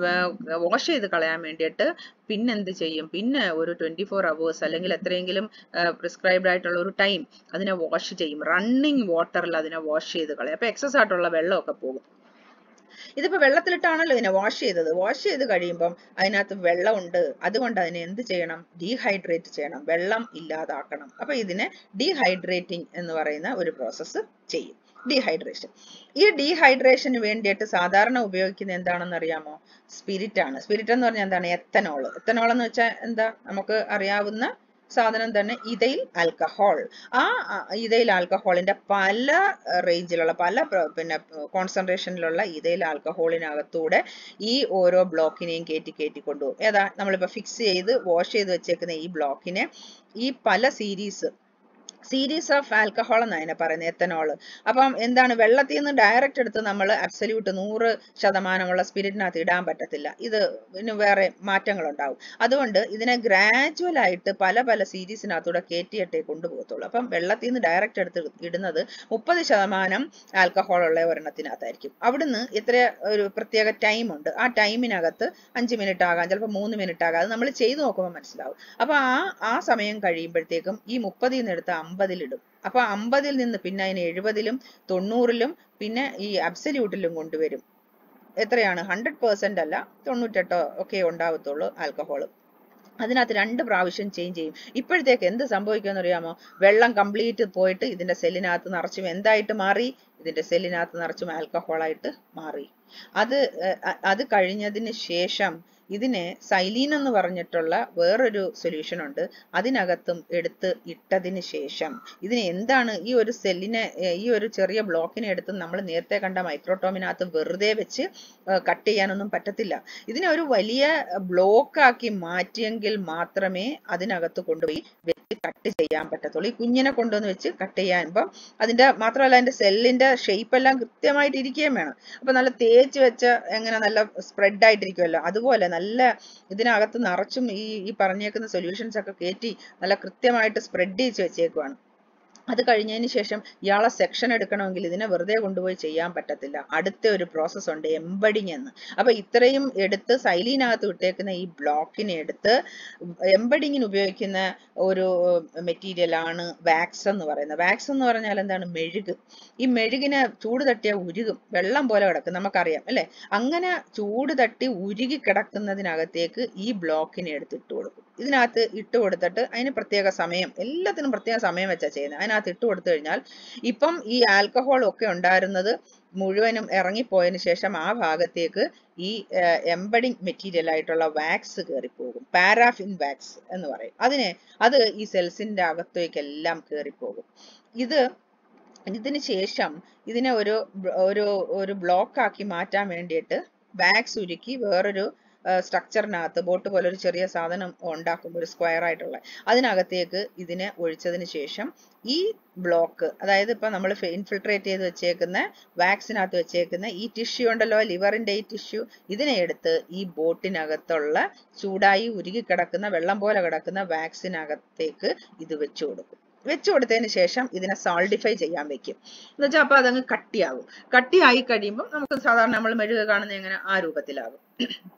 S1: വാഷ് ചെയ്ത് കളയാൻ വേണ്ടിയിട്ട് പിന്നെ എന്ത് ചെയ്യും പിന്നെ ഒരു ട്വന്റി ഫോർ അവേഴ്സ് അല്ലെങ്കിൽ എത്രയെങ്കിലും പ്രിസ്ക്രൈബ്ഡ് ആയിട്ടുള്ള ഒരു ടൈം അതിനെ വാഷ് ചെയ്യും റണ്ണിങ് വാട്ടറിൽ അതിനെ വാഷ് ചെയ്ത് കളയും അപ്പൊ എക്സസ് ആയിട്ടുള്ള വെള്ളമൊക്കെ പോകും ഇതിപ്പോ വെള്ളത്തിലിട്ടാണല്ലോ ഇതിനെ വാഷ് ചെയ്തത് വാഷ് ചെയ്ത് കഴിയുമ്പം അതിനകത്ത് വെള്ളമുണ്ട് അതുകൊണ്ട് അതിനെ എന്ത് ചെയ്യണം ഡീഹൈഡ്രേറ്റ് ചെയ്യണം വെള്ളം ഇല്ലാതാക്കണം അപ്പൊ ഇതിനെ ഡീഹൈഡ്രേറ്റിംഗ് എന്ന് പറയുന്ന ഒരു പ്രോസസ്സ് ചെയ്യും ഡീഹൈഡ്രേഷൻ ഈ ഡീഹൈഡ്രേഷന് വേണ്ടിയിട്ട് സാധാരണ ഉപയോഗിക്കുന്ന എന്താണെന്ന് അറിയാമോ സ്പിരിറ്റ് ആണ് സ്പിരിറ്റ് എന്ന് പറഞ്ഞാൽ എന്താണ് എത്തനോൾ എത്തനോൾ എന്ന് വെച്ചാൽ എന്താ നമുക്ക് അറിയാവുന്ന സാധനം തന്നെ ഇതയിൽ ആൽക്കഹോൾ ആ ഇതയിൽ ആൽക്കഹോളിന്റെ പല റേഞ്ചിലുള്ള പല പിന്നെ കോൺസെൻട്രേഷനിലുള്ള ഇതയിൽ ആൽക്കഹോളിനകത്തൂടെ ഈ ഓരോ ബ്ലോക്കിനെയും കയറ്റി കയറ്റി കൊണ്ടുപോകും ഏതാ നമ്മളിപ്പോ ഫിക്സ് ചെയ്ത് വാഷ് ചെയ്ത് വെച്ചേക്കുന്ന ഈ ബ്ലോക്കിനെ ഈ പല സീരീസ് സീരീസ് ഓഫ് ആൽക്കഹോൾ എന്നാണ് അതിനെ പറയുന്നത് എത്തനോൾ അപ്പം എന്താണ് വെള്ളത്തിൽ നിന്ന് ഡയറക്റ്റ് എടുത്ത് നമ്മൾ അബ്സല്യൂട്ട് നൂറ് ശതമാനമുള്ള സ്പിരിറ്റിനകത്ത് ഇടാൻ പറ്റത്തില്ല ഇത് ഇതിന് വേറെ മാറ്റങ്ങൾ ഉണ്ടാവും അതുകൊണ്ട് ഇതിനെ ഗ്രാജുവൽ ആയിട്ട് പല പല സീരീസിനകത്തൂടെ കയറ്റിയിട്ടേ കൊണ്ടുപോകത്തുള്ളൂ അപ്പം വെള്ളത്തിൽ നിന്ന് ഡയറക്റ്റ് എടുത്ത് ഇടുന്നത് മുപ്പത് ശതമാനം ആൽക്കഹോൾ ഉള്ള ഒരെണ്ണത്തിനകത്തായിരിക്കും അവിടുന്ന് ഇത്ര ഒരു പ്രത്യേക ടൈം ഉണ്ട് ആ ടൈമിനകത്ത് അഞ്ച് മിനിറ്റ് ആകാം ചിലപ്പോൾ മൂന്ന് മിനിറ്റ് ആകാം അത് നമ്മൾ ചെയ്തു നോക്കുമ്പോൾ മനസ്സിലാവും അപ്പൊ ആ ആ സമയം കഴിയുമ്പോഴത്തേക്കും ഈ മുപ്പതിൽ നിന്ന് എടുത്ത് അമ്പതിലിടും അപ്പൊ അമ്പതിൽ നിന്ന് പിന്നെ അതിന് എഴുപതിലും തൊണ്ണൂറിലും പിന്നെ ഈ അബ്സല്യൂട്ടിലും കൊണ്ടുവരും എത്രയാണ് ഹൺഡ്രഡ് പേഴ്സെന്റ് അല്ല തൊണ്ണൂറ്റെട്ടോ ഒക്കെ ഉണ്ടാവത്തുള്ളൂ ആൽക്കഹോൾ അതിനകത്ത് രണ്ട് പ്രാവശ്യം ചേഞ്ച് ചെയ്യും ഇപ്പോഴത്തേക്ക് എന്ത് സംഭവിക്കുമെന്ന് അറിയാമോ വെള്ളം കംപ്ലീറ്റ് പോയിട്ട് ഇതിന്റെ സെല്ലിനകത്ത് നിറച്ചും എന്തായിട്ട് മാറി ഇതിന്റെ സെല്ലിനകത്ത് നിറച്ചും ആൽക്കഹോളായിട്ട് മാറി അത് അത് കഴിഞ്ഞതിന് ശേഷം ഇതിനെ സൈലീൻ എന്ന് പറഞ്ഞിട്ടുള്ള വേറൊരു സൊല്യൂഷൻ ഉണ്ട് അതിനകത്തും എടുത്ത് ഇട്ടതിന് ശേഷം ഇതിന് എന്താണ് ഈ ഒരു സെല്ലിനെ ഈ ഒരു ചെറിയ ബ്ലോക്കിനെ എടുത്ത് നമ്മൾ നേരത്തെ കണ്ട മൈക്രോട്ടോമിനകത്ത് വെറുതെ വെച്ച് കട്ട് ചെയ്യാനൊന്നും പറ്റത്തില്ല ഇതിനെ ഒരു വലിയ ബ്ലോക്കാക്കി മാറ്റിയെങ്കിൽ മാത്രമേ അതിനകത്ത് കൊണ്ടുപോയി വെച്ച് കട്ട് ചെയ്യാൻ പറ്റത്തുള്ളൂ ഈ കുഞ്ഞിനെ കൊണ്ടുവന്ന് വെച്ച് കട്ട് ചെയ്യാൻ ഇപ്പം അതിന്റെ മാത്രമല്ല അതിന്റെ സെല്ലിന്റെ ഷേപ്പ് എല്ലാം കൃത്യമായിട്ട് ഇരിക്കുകയും വേണം അപ്പൊ നല്ല തേച്ച് വെച്ച എങ്ങനെ നല്ല സ്പ്രെഡ് ആയിട്ടിരിക്കുമല്ലോ അതുപോലെ നല്ല ഇതിനകത്ത് നിറച്ചും ഈ ഈ പറഞ്ഞേക്കുന്ന സൊല്യൂഷൻസ് ഒക്കെ കയറ്റി നല്ല കൃത്യമായിട്ട് സ്പ്രെഡ് ചെയ്ത് വെച്ചേക്കുവാണ് അത് കഴിഞ്ഞതിന് ശേഷം ഇയാളെ സെക്ഷൻ എടുക്കണമെങ്കിൽ ഇതിനെ വെറുതെ കൊണ്ടുപോയി ചെയ്യാൻ പറ്റത്തില്ല അടുത്ത ഒരു പ്രോസസ് ഉണ്ട് എംബഡിങ് എന്ന് അപ്പൊ ഇത്രയും എടുത്ത് സൈലീനകത്ത് വിട്ടേക്കുന്ന ഈ ബ്ലോക്കിനെ എടുത്ത് എംബഡിങ്ങിന് ഉപയോഗിക്കുന്ന ഒരു മെറ്റീരിയൽ ആണ് വാക്സ് എന്ന് പറയുന്നത് വാക്സ് എന്ന് പറഞ്ഞാൽ എന്താണ് മെഴുക് ഈ മെഴുകിന് ചൂട് തട്ടിയ ഉരുകും വെള്ളം പോലെ കിടക്കും നമുക്കറിയാം അല്ലെ അങ്ങനെ ചൂട് തട്ടി ഉരുകി കിടക്കുന്നതിനകത്തേക്ക് ഈ ബ്ലോക്കിനെ എടുത്ത് ഇട്ട് കൊടുക്കും ഇതിനകത്ത് ഇട്ട് കൊടുത്തിട്ട് അതിന് പ്രത്യേക സമയം എല്ലാത്തിനും പ്രത്യേക സമയം വെച്ചാ ചെയ്യുന്നത് അതിനകത്ത് ഇട്ട് കൊടുത്തു കഴിഞ്ഞാൽ ഇപ്പം ഈ ആൽക്കഹോൾ ഒക്കെ ഉണ്ടായിരുന്നത് മുഴുവനും ഇറങ്ങിപ്പോയതിനു ശേഷം ആ ഭാഗത്തേക്ക് ഈ എംബഡിങ് മെറ്റീരിയൽ ആയിട്ടുള്ള വാക്സ് കയറിപ്പോകും പാരാഫിൻ വാക്സ് എന്ന് പറയും അതിനെ അത് ഈ സെൽസിന്റെ അകത്തേക്കെല്ലാം കയറിപ്പോകും ഇത് ഇതിന് ശേഷം ഇതിനെ ഒരു ഒരു ഒരു ബ്ലോക്ക് ആക്കി മാറ്റാൻ വേണ്ടിയിട്ട് വാക്സ് ഉരുക്കി വേറൊരു സ്ട്രക്ചറിനകത്ത് ബോട്ട് പോലെ ഒരു ചെറിയ സാധനം ഉണ്ടാക്കും ഒരു സ്ക്വയർ ആയിട്ടുള്ള അതിനകത്തേക്ക് ഇതിനെ ഒഴിച്ചതിന് ശേഷം ഈ ബ്ലോക്ക് അതായത് ഇപ്പൊ നമ്മൾ ഇൻഫിൽട്രേറ്റ് ചെയ്ത് വെച്ചേക്കുന്ന വാക്സിനകത്ത് വെച്ചേക്കുന്ന ഈ ടിഷ്യൂ ഉണ്ടല്ലോ ലിവറിന്റെ ഈ ടിഷ്യൂ ഇതിനെ എടുത്ത് ഈ ബോട്ടിനകത്തുള്ള ചൂടായി ഉരുകി കിടക്കുന്ന വെള്ളം പോലെ കിടക്കുന്ന വാക്സിനകത്തേക്ക് ഇത് വെച്ചു കൊടുക്കും വെച്ചു കൊടുത്തതിന് ശേഷം ഇതിനെ സോൾഡിഫൈ ചെയ്യാൻ വെക്കും എന്ന് വെച്ചാൽ അപ്പൊ അതങ്ങ് കട്ടിയാകും കട്ടിയായി കഴിയുമ്പോൾ നമുക്ക് സാധാരണ നമ്മൾ മെഴുക കാണുന്ന എങ്ങനെ ആ രൂപത്തിലാകും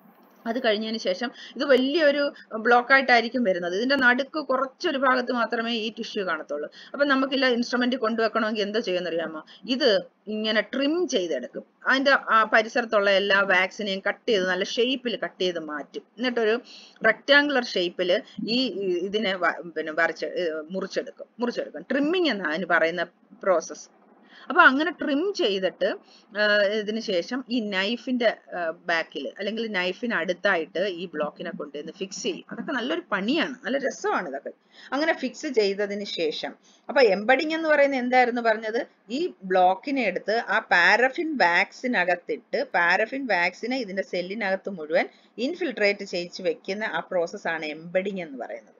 S1: അത് കഴിഞ്ഞതിന് ശേഷം ഇത് വലിയൊരു ബ്ലോക്ക് ആയിട്ടായിരിക്കും വരുന്നത് ഇതിന്റെ നടുക്ക് കുറച്ചൊരു ഭാഗത്ത് മാത്രമേ ഈ ടിഷ്യൂ കാണത്തുള്ളൂ അപ്പൊ നമുക്കില്ല ഇൻസ്ട്രുമെന്റ് കൊണ്ടുവെക്കണമെങ്കിൽ എന്താ ചെയ്യുന്നറിയാമോ ഇത് ഇങ്ങനെ ട്രിം ചെയ്തെടുക്കും അതിന്റെ ആ പരിസരത്തുള്ള എല്ലാ വാക്സിനെയും കട്ട് ചെയ്ത് നല്ല ഷേപ്പിൽ കട്ട് ചെയ്ത് മാറ്റും എന്നിട്ടൊരു റെക്ടാങ്കുലർ ഷേപ്പിൽ ഈ ഈ ഇതിനെ വ- പിന്നെ വരച്ച് ഏർ മുറിച്ചെടുക്കും മുറിച്ചെടുക്കും ട്രിമ്മിങ് എന്നാണ് അതിന് പറയുന്ന പ്രോസസ്സ് അപ്പൊ അങ്ങനെ ട്രിം ചെയ്തിട്ട് ആഹ് ഇതിന് ശേഷം ഈ നൈഫിന്റെ ബാക്കിൽ അല്ലെങ്കിൽ നൈഫിന് അടുത്തായിട്ട് ഈ ബ്ലോക്കിനെ കൊണ്ടുവന്ന് ഫിക്സ് ചെയ്യും അതൊക്കെ നല്ലൊരു പണിയാണ് നല്ല രസമാണ് ഇതൊക്കെ അങ്ങനെ ഫിക്സ് ചെയ്തതിന് ശേഷം അപ്പൊ എംബഡിങ് എന്ന് പറയുന്നത് എന്തായിരുന്നു പറഞ്ഞത് ഈ ബ്ലോക്കിനെ എടുത്ത് ആ പാരഫിൻ വാക്സിനകത്തിട്ട് പാരഫിൻ വാക്സിനെ ഇതിന്റെ സെല്ലിനകത്ത് മുഴുവൻ ഇൻഫിൽട്രേറ്റ് ചെയ്യിച്ച് വെക്കുന്ന ആ പ്രോസസ്സാണ് എംബഡിങ് എന്ന് പറയുന്നത്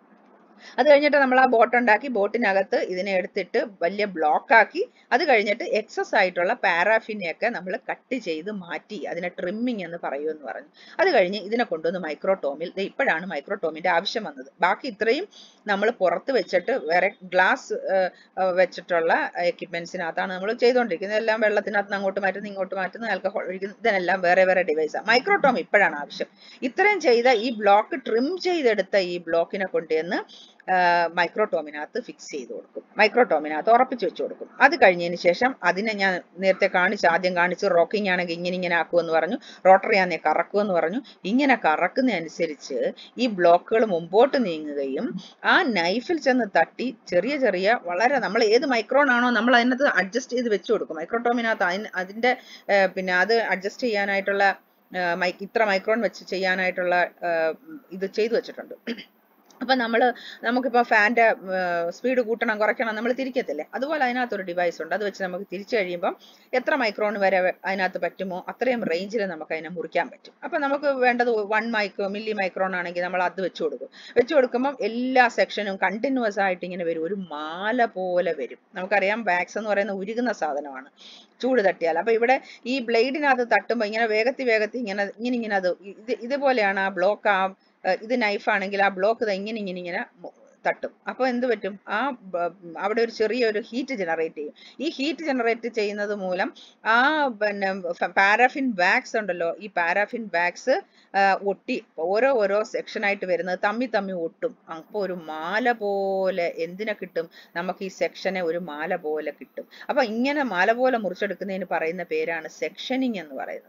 S1: അത് കഴിഞ്ഞിട്ട് നമ്മൾ ആ ബോട്ട് ഉണ്ടാക്കി ബോട്ടിനകത്ത് ഇതിനെ എടുത്തിട്ട് വലിയ ബ്ലോക്ക് ആക്കി അത് കഴിഞ്ഞിട്ട് എക്സസ് ആയിട്ടുള്ള പാരാഫിനെയൊക്കെ നമ്മൾ കട്ട് ചെയ്ത് മാറ്റി അതിനെ ട്രിമ്മിങ് എന്ന് പറയൂ എന്ന് പറഞ്ഞു അത് കഴിഞ്ഞ് ഇതിനെ കൊണ്ടുവന്ന് മൈക്രോടോമിൽ ദേ ഇപ്പോഴാണ് മൈക്രോടോമിന്റെ ആവശ്യം വന്നത് ബാക്കി ഇത്രയും നമ്മൾ പുറത്ത് വെച്ചിട്ട് വേറെ ഗ്ലാസ് വെച്ചിട്ടുള്ള എക്യുപ്മെന്റ്സിനകത്താണ് നമ്മൾ ചെയ്തുകൊണ്ടിരിക്കുന്നത് എല്ലാം വെള്ളത്തിനകത്ത് നിന്ന് അങ്ങോട്ട് മാറ്റുന്നു ഇങ്ങോട്ട് മാറ്റുന്നു ആൽക്കഹോൾ ഒഴിക്കുന്നു ഇതിനെല്ലാം വേറെ വേറെ ഡിവൈസാണ് മൈക്രോടോം ഇപ്പോഴാണ് ആവശ്യം ഇത്രയും ചെയ്ത ഈ ബ്ലോക്ക് ട്രിം ചെയ്തെടുത്ത ഈ ബ്ലോക്കിനെ കൊണ്ടുവന്ന് മൈക്രോടോമിനകത്ത് ഫിക്സ് ചെയ്ത് കൊടുക്കും മൈക്രോടോമിനകത്ത് ഉറപ്പിച്ച് വെച്ച് കൊടുക്കും അത് കഴിഞ്ഞതിന് ശേഷം അതിനെ ഞാൻ നേരത്തെ കാണിച്ചു ആദ്യം കാണിച്ചു റോക്കിംഗ് ആണെങ്കിൽ ഇങ്ങനെ ഇങ്ങനെ ആക്കുമെന്ന് പറഞ്ഞു റോട്ടറി ആണെങ്കിൽ കറക്കുമെന്ന് പറഞ്ഞു ഇങ്ങനെ കറക്കുന്നതനുസരിച്ച് ഈ ബ്ലോക്കുകൾ മുമ്പോട്ട് നീങ്ങുകയും ആ നൈഫിൽ ചെന്ന് തട്ടി ചെറിയ ചെറിയ വളരെ നമ്മൾ ഏത് മൈക്രോൺ ആണോ നമ്മൾ അതിനകത്ത് അഡ്ജസ്റ്റ് ചെയ്ത് വെച്ച് കൊടുക്കും മൈക്രോടോമിനകത്ത് അതിന് അതിന്റെ ഏർ പിന്നെ അത് അഡ്ജസ്റ്റ് ചെയ്യാനായിട്ടുള്ള ഏർ മൈ- ഇത്ര മൈക്രോൺ വെച്ച് ചെയ്യാനായിട്ടുള്ള ഏർ ഇത് ചെയ്തു വെച്ചിട്ടുണ്ട് അപ്പൊ നമ്മള് നമുക്കിപ്പോ ഫാന്റെ സ്പീഡ് കൂട്ടണം കുറയ്ക്കണം നമ്മൾ തിരിക്കത്തില്ലേ അതുപോലെ അതിനകത്തൊരു ഡിവൈസ് ഉണ്ട് അത് വെച്ച് നമുക്ക് തിരിച്ചു കഴിയുമ്പോൾ എത്ര മൈക്രോൺ വരെ വെ- അതിനകത്ത് പറ്റുമോ അത്രയും റേഞ്ചിൽ നമുക്ക് അതിനെ മുറിക്കാൻ പറ്റും അപ്പൊ നമുക്ക് വേണ്ടത് വൺ മൈക്രോ മില്ലി മൈക്രോൺ ആണെങ്കിൽ നമ്മൾ അത് വെച്ച് കൊടുക്കും വെച്ച് കൊടുക്കുമ്പോൾ എല്ലാ സെക്ഷനും കണ്ടിന്യൂസ് ആയിട്ട് ഇങ്ങനെ വരും ഒരു മാല പോലെ വരും നമുക്കറിയാം വാക്സ് എന്ന് പറയുന്ന ഉരുകുന്ന സാധനമാണ് ചൂട് തട്ടിയാൽ അപ്പൊ ഇവിടെ ഈ ബ്ലേഡിനകത്ത് തട്ടുമ്പോൾ ഇങ്ങനെ വേഗത്തിൽ വേഗത്തിൽ ഇങ്ങനെ ഇങ്ങനെ ഇങ്ങനെ അത് ഇത് ഇതുപോലെയാണ് ആ ബ്ലോക്ക് ആ ഏർ ഇത് നൈഫ് ആണെങ്കിൽ ആ ബ്ലോക്ക് ഇങ്ങനെ ഇങ്ങനെ ഇങ്ങനെ മു- തട്ടും അപ്പൊ എന്ത് പറ്റും ആ ബ- അവിടെ ഒരു ചെറിയൊരു ഹീറ്റ് ജനറേറ്റ് ചെയ്യും ഈ ഹീറ്റ് ജനറേറ്റ് ചെയ്യുന്നത് മൂലം ആ പിന്നെ പാരാഫിൻ വാക്സ് ഉണ്ടല്ലോ ഈ പാരാഫിൻ വാക്സ് ഒട്ടി ഓരോ ഓരോ സെക്ഷൻ ആയിട്ട് വരുന്നത് തമ്മി തമ്മി ഒട്ടും അപ്പൊ ഒരു മാല പോലെ എന്തിനെ കിട്ടും നമുക്ക് ഈ സെക്ഷനെ ഒരു മാല പോലെ കിട്ടും അപ്പൊ ഇങ്ങനെ മാല പോലെ മുറിച്ചെടുക്കുന്നതിന് പറയുന്ന പേരാണ് സെക്ഷനിങ് എന്ന് പറയുന്നത്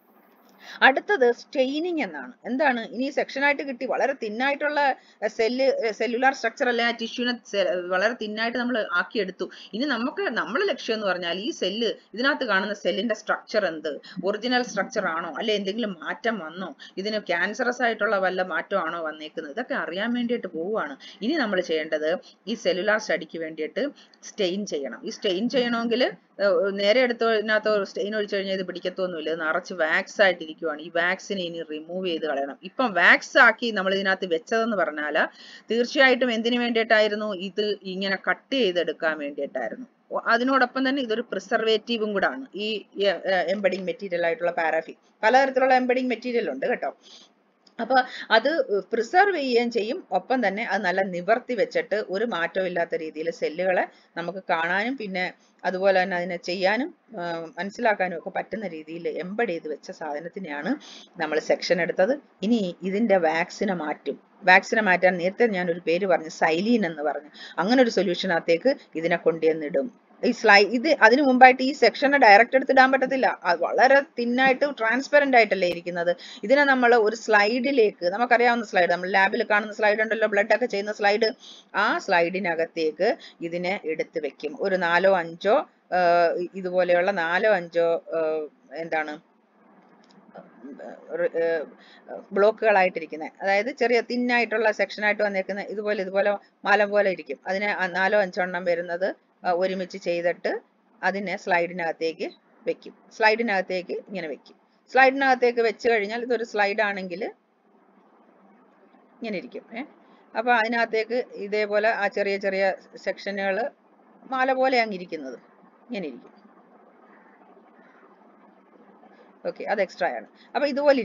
S1: അടുത്തത് സ്റ്റെയിനിങ് എന്നാണ് എന്താണ് ഇനി സെക്ഷൻ ആയിട്ട് കിട്ടി വളരെ തിന്നായിട്ടുള്ള സെല്ല് സെല്ലുലാർ സ്ട്രക്ചർ അല്ലെ ആ ടിഷ്യൂനെ വളരെ തിന്നായിട്ട് നമ്മൾ ആക്കിയെടുത്തു ഇനി നമുക്ക് നമ്മളെ ലക്ഷ്യം എന്ന് പറഞ്ഞാൽ ഈ സെല്ല് ഇതിനകത്ത് കാണുന്ന സെല്ലിന്റെ സ്ട്രക്ചർ എന്ത് ഒറിജിനൽ സ്ട്രക്ചർ ആണോ അല്ലെ എന്തെങ്കിലും മാറ്റം വന്നോ ഇതിന് ക്യാൻസറസ് ആയിട്ടുള്ള വല്ല മാറ്റമാണോ വന്നേക്കുന്നത് ഇതൊക്കെ അറിയാൻ വേണ്ടിയിട്ട് പോവുകയാണ് ഇനി നമ്മൾ ചെയ്യേണ്ടത് ഈ സെല്ലുലാർ സ്റ്റഡിക്ക് വേണ്ടിയിട്ട് സ്റ്റെയിൻ ചെയ്യണം ഈ സ്റ്റെയിൻ ചെയ്യണമെങ്കിൽ നേരെ എടുത്തതിനകത്ത് സ്റ്റെയിൻ ഒഴിച്ചു കഴിഞ്ഞാൽ ഇത് പിടിക്കത്തൊന്നുമില്ല ഇത് നിറച്ച് വാക്സ് ആയിട്ടിരിക്കുവാണ് ഈ വാക്സിനെ ഇനി റിമൂവ് ചെയ്ത് കളയണം ഇപ്പം വാക്സ് ആക്കി നമ്മൾ ഇതിനകത്ത് വെച്ചതെന്ന് പറഞ്ഞാൽ തീർച്ചയായിട്ടും എന്തിനു വേണ്ടിയിട്ടായിരുന്നു ഇത് ഇങ്ങനെ കട്ട് ചെയ്തെടുക്കാൻ വേണ്ടിയിട്ടായിരുന്നു ഒ- അതിനോടൊപ്പം തന്നെ ഇതൊരു പ്രിസർവേറ്റീവും കൂടാണ് ഈ എംബഡിങ് മെറ്റീരിയൽ ആയിട്ടുള്ള പാരാഫിൻ പലതരത്തിലുള്ള എംബഡിങ് മെറ്റീരിയൽ ഉണ്ട് കേട്ടോ അപ്പൊ അത് പ്രിസർവ് ചെയ്യുകയും ചെയ്യും ഒപ്പം തന്നെ അത് നല്ല നിവർത്തി വെച്ചിട്ട് ഒരു മാറ്റവും ഇല്ലാത്ത രീതിയിൽ സെല്ലുകളെ നമുക്ക് കാണാനും പിന്നെ അതുപോലെ തന്നെ അതിനെ ചെയ്യാനും ആ, മനസ്സിലാക്കാനും ഒക്കെ പറ്റുന്ന രീതിയിൽ എംബഡ് ചെയ്ത് വെച്ച സാധനത്തിനെയാണ് നമ്മൾ സെക്ഷൻ എടുത്തത് ഇനി ഇതിന്റെ വാക്സിനെ മാറ്റും വാക്സിനെ മാറ്റാൻ നേരത്തെ ഞാൻ ഒരു പേര് പറഞ്ഞു സൈലീൻ എന്ന് പറഞ്ഞു അങ്ങനെ ഒരു സൊല്യൂഷനകത്തേക്ക് ഇതിനെ കൊണ്ടുവന്നിടും ഈ സ്ലൈ ഇത് അതിനു മുമ്പായിട്ട് ഈ സെക്ഷനെ ഡയറക്റ്റ് എടുത്തിടാൻ പറ്റത്തില്ല അത് വളരെ തിന്നായിട്ട് ട്രാൻസ്പെറന്റ് ആയിട്ടല്ലേ ഇരിക്കുന്നത് ഇതിനെ നമ്മൾ ഒരു സ്ലൈഡിലേക്ക് നമുക്കറിയാവുന്ന സ്ലൈഡ് നമ്മൾ ലാബിൽ കാണുന്ന സ്ലൈഡ് ഉണ്ടല്ലോ ബ്ലഡ് ഒക്കെ ചെയ്യുന്ന സ്ലൈഡ് ആ സ്ലൈഡിനകത്തേക്ക് ഇതിനെ എടുത്ത് വെക്കും ഒരു നാലോ അഞ്ചോ ആ, ഇ- ഇതുപോലെയുള്ള നാലോ അഞ്ചോ ആ, എന്താണ് ബ്ലോക്കുകളായിട്ടിരിക്കുന്നത് അതായത് ചെറിയ തിന്നായിട്ടുള്ള സെക്ഷനായിട്ട് വന്നേക്കുന്ന ഇതുപോലെ ഇതുപോലെ മാല പോലെ ഇരിക്കും അതിനെ ആ നാലോ അഞ്ചോ എണ്ണം വരുന്നത് ആ, ഒരുമിച്ച് ചെയ്തിട്ട് അതിനെ സ്ലൈഡിനകത്തേക്ക് വെക്കും സ്ലൈഡിനകത്തേക്ക് ഇങ്ങനെ വെക്കും സ്ലൈഡിനകത്തേക്ക് വെച്ച് കഴിഞ്ഞാൽ ഇതൊരു സ്ലൈഡ് ആണെങ്കിൽ ഇങ്ങനെ ഇരിക്കും ഏ അപ്പൊ അതിനകത്തേക്ക് ഇതേപോലെ ആ ചെറിയ ചെറിയ സെക്ഷനുകൾ മാല പോലെ അങ്ങ് ഇരിക്കുന്നത് ഇങ്ങനെ ഇരിക്കും ഓക്കെ അത് എക്സ്ട്രാ ആണ് അപ്പൊ ഇതുപോലെ ഇരിക്കും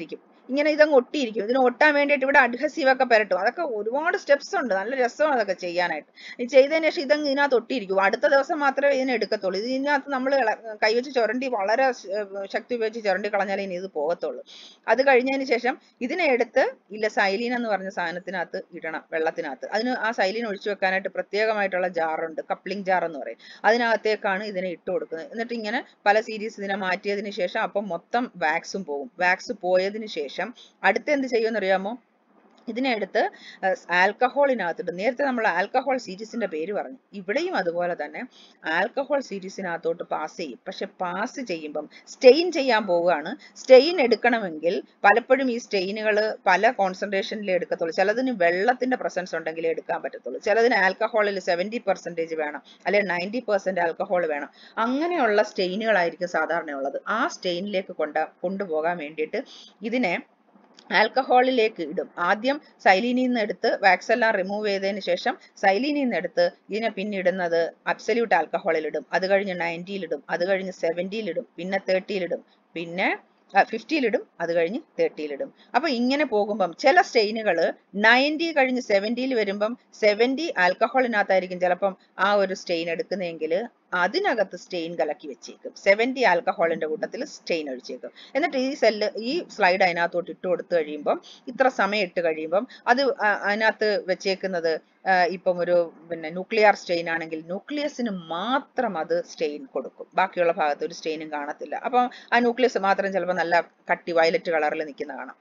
S1: ഇങ്ങനെ ഇതങ്ങ് ഒട്ടിയിരിക്കും ഇതിന് ഒട്ടാൻ വേണ്ടിയിട്ട് ഇവിടെ അഡ്ഹസീവ് ഒക്കെ പുരട്ടും അതൊക്കെ ഒരുപാട് സ്റ്റെപ്സ് ഉണ്ട് നല്ല രസമാണ് അതൊക്കെ ചെയ്യാനായിട്ട് ഈ ചെയ്തതിന് ശേഷം ഇതങ്ങ് ഇതിനകത്ത് ഒട്ടിയിരിക്കും അടുത്ത ദിവസം മാത്രമേ ഇതിനെ എടുക്കത്തുള്ളൂ ഇതിനകത്ത് നമ്മൾ കൈവച്ച് ചുരണ്ടി വളരെ ശ- ഏർ ശക്തി ഉപയോഗിച്ച് ചുരണ്ടി കളഞ്ഞാലേ ഇനി ഇത് പോകത്തുള്ളൂ അത് കഴിഞ്ഞതിന് ശേഷം ഇതിനെ എടുത്ത് ഇല്ല സൈലീൻ എന്ന് പറഞ്ഞ സാധനത്തിനകത്ത് ഇടണം വെള്ളത്തിനകത്ത് അതിന് ആ സൈലീൻ ഒഴിച്ചു വെക്കാനായിട്ട് പ്രത്യേകമായിട്ടുള്ള ജാറുണ്ട് കപ്ലിംഗ് ജാർ എന്ന് പറയും അതിനകത്തേക്കാണ് ഇതിനെ ഇട്ട് കൊടുക്കുന്നത് എന്നിട്ട് ഇങ്ങനെ പല സീരീസ് ഇതിനെ മാറ്റിയതിന് ശേഷം അപ്പം മൊത്തം വാക്സും പോകും വാക്സ് പോയതിന് ശേഷം അടുത്ത എന്ത് ചെയ്യുമെന്ന് അറിയാമോ ഇതിനെ എടുത്ത് ആൽക്കഹോളിനകത്തിട്ട് നേരത്തെ നമ്മൾ ആൽക്കഹോൾ സീരീസിന്റെ പേര് പറഞ്ഞു ഇവിടെയും അതുപോലെ തന്നെ ആൽക്കഹോൾ സീരീസിനകത്തോട്ട് പാസ് ചെയ്യും പക്ഷെ പാസ് ചെയ്യുമ്പം സ്റ്റെയിൻ ചെയ്യാൻ പോവുകയാണ് സ്റ്റെയിൻ എടുക്കണമെങ്കിൽ പലപ്പോഴും ഈ സ്റ്റെയിനുകൾ പല കോൺസെൻട്രേഷനിലേ എടുക്കത്തുള്ളൂ ചിലതിന് വെള്ളത്തിന്റെ പ്രസൻസ് ഉണ്ടെങ്കിലേ എടുക്കാൻ പറ്റത്തുള്ളൂ ചിലതിന് ആൽക്കഹോളിൽ സെവൻറ്റി പെർസെൻറ്റേജ് വേണം അല്ലെങ്കിൽ നയൻറ്റി പെർസെന്റ് ആൽക്കഹോൾ വേണം അങ്ങനെയുള്ള സ്റ്റെയിനുകളായിരിക്കും സാധാരണ ഉള്ളത് ആ സ്റ്റെയിനിലേക്ക് കൊണ്ട കൊണ്ടുപോകാൻ വേണ്ടിയിട്ട് ഇതിനെ ആൽക്കഹോളിലേക്ക് ഇടും ആദ്യം സൈലീനിൽ നിന്ന് എടുത്ത് വാക്സ് എല്ലാം റിമൂവ് ചെയ്തതിന് ശേഷം സൈലീനിൽ നിന്ന് എടുത്ത് ഇതിനെ പിന്നെ ഇടുന്നത് അബ്സല്യൂട്ട് ആൽക്കഹോളിൽ ഇടും അത് കഴിഞ്ഞ് നയൻറ്റിയിൽ ഇടും അത് കഴിഞ്ഞ് സെവൻറ്റിയിൽ ഇടും പിന്നെ തേർട്ടിയിൽ ഇടും പിന്നെ ഫിഫ്റ്റിയിലിടും അത് കഴിഞ്ഞ് തേർട്ടിയിലിടും അപ്പൊ ഇങ്ങനെ പോകുമ്പം ചില സ്റ്റെയിനുകൾ നയൻറ്റി കഴിഞ്ഞ് സെവൻറ്റിയിൽ വരുമ്പം സെവൻറ്റി ആൽക്കഹോളിനകത്തായിരിക്കും ചിലപ്പം ആ ഒരു സ്റ്റെയിൻ എടുക്കുന്നതെങ്കിൽ അതിനകത്ത് സ്റ്റെയിൻ കലക്കി വെച്ചേക്കും സെവൻറ്റി ആൽക്കഹോളിന്റെ കൂട്ടത്തിൽ സ്റ്റെയിൻ ഒഴിച്ചേക്കും എന്നിട്ട് ഈ സെല്ല് ഈ സ്ലൈഡ് അതിനകത്തോട്ട് ഇട്ട് കൊടുത്തു കഴിയുമ്പം ഇത്ര സമയം ഇട്ട് കഴിയുമ്പം അത് ആ- അതിനകത്ത് വെച്ചേക്കുന്നത് ആ, ഇപ്പം ഒരു പിന്നെ ന്യൂക്ലിയർ സ്റ്റെയിൻ ആണെങ്കിൽ ന്യൂക്ലിയസിന് മാത്രം അത് സ്റ്റെയിൻ കൊടുക്കും ബാക്കിയുള്ള ഭാഗത്ത് ഒരു സ്റ്റെയിനും കാണത്തില്ല അപ്പം ആ ന്യൂക്ലിയസ് മാത്രം ചിലപ്പോൾ നല്ല കട്ടി വയലറ്റ് കളറിൽ നിൽക്കുന്ന കാണാം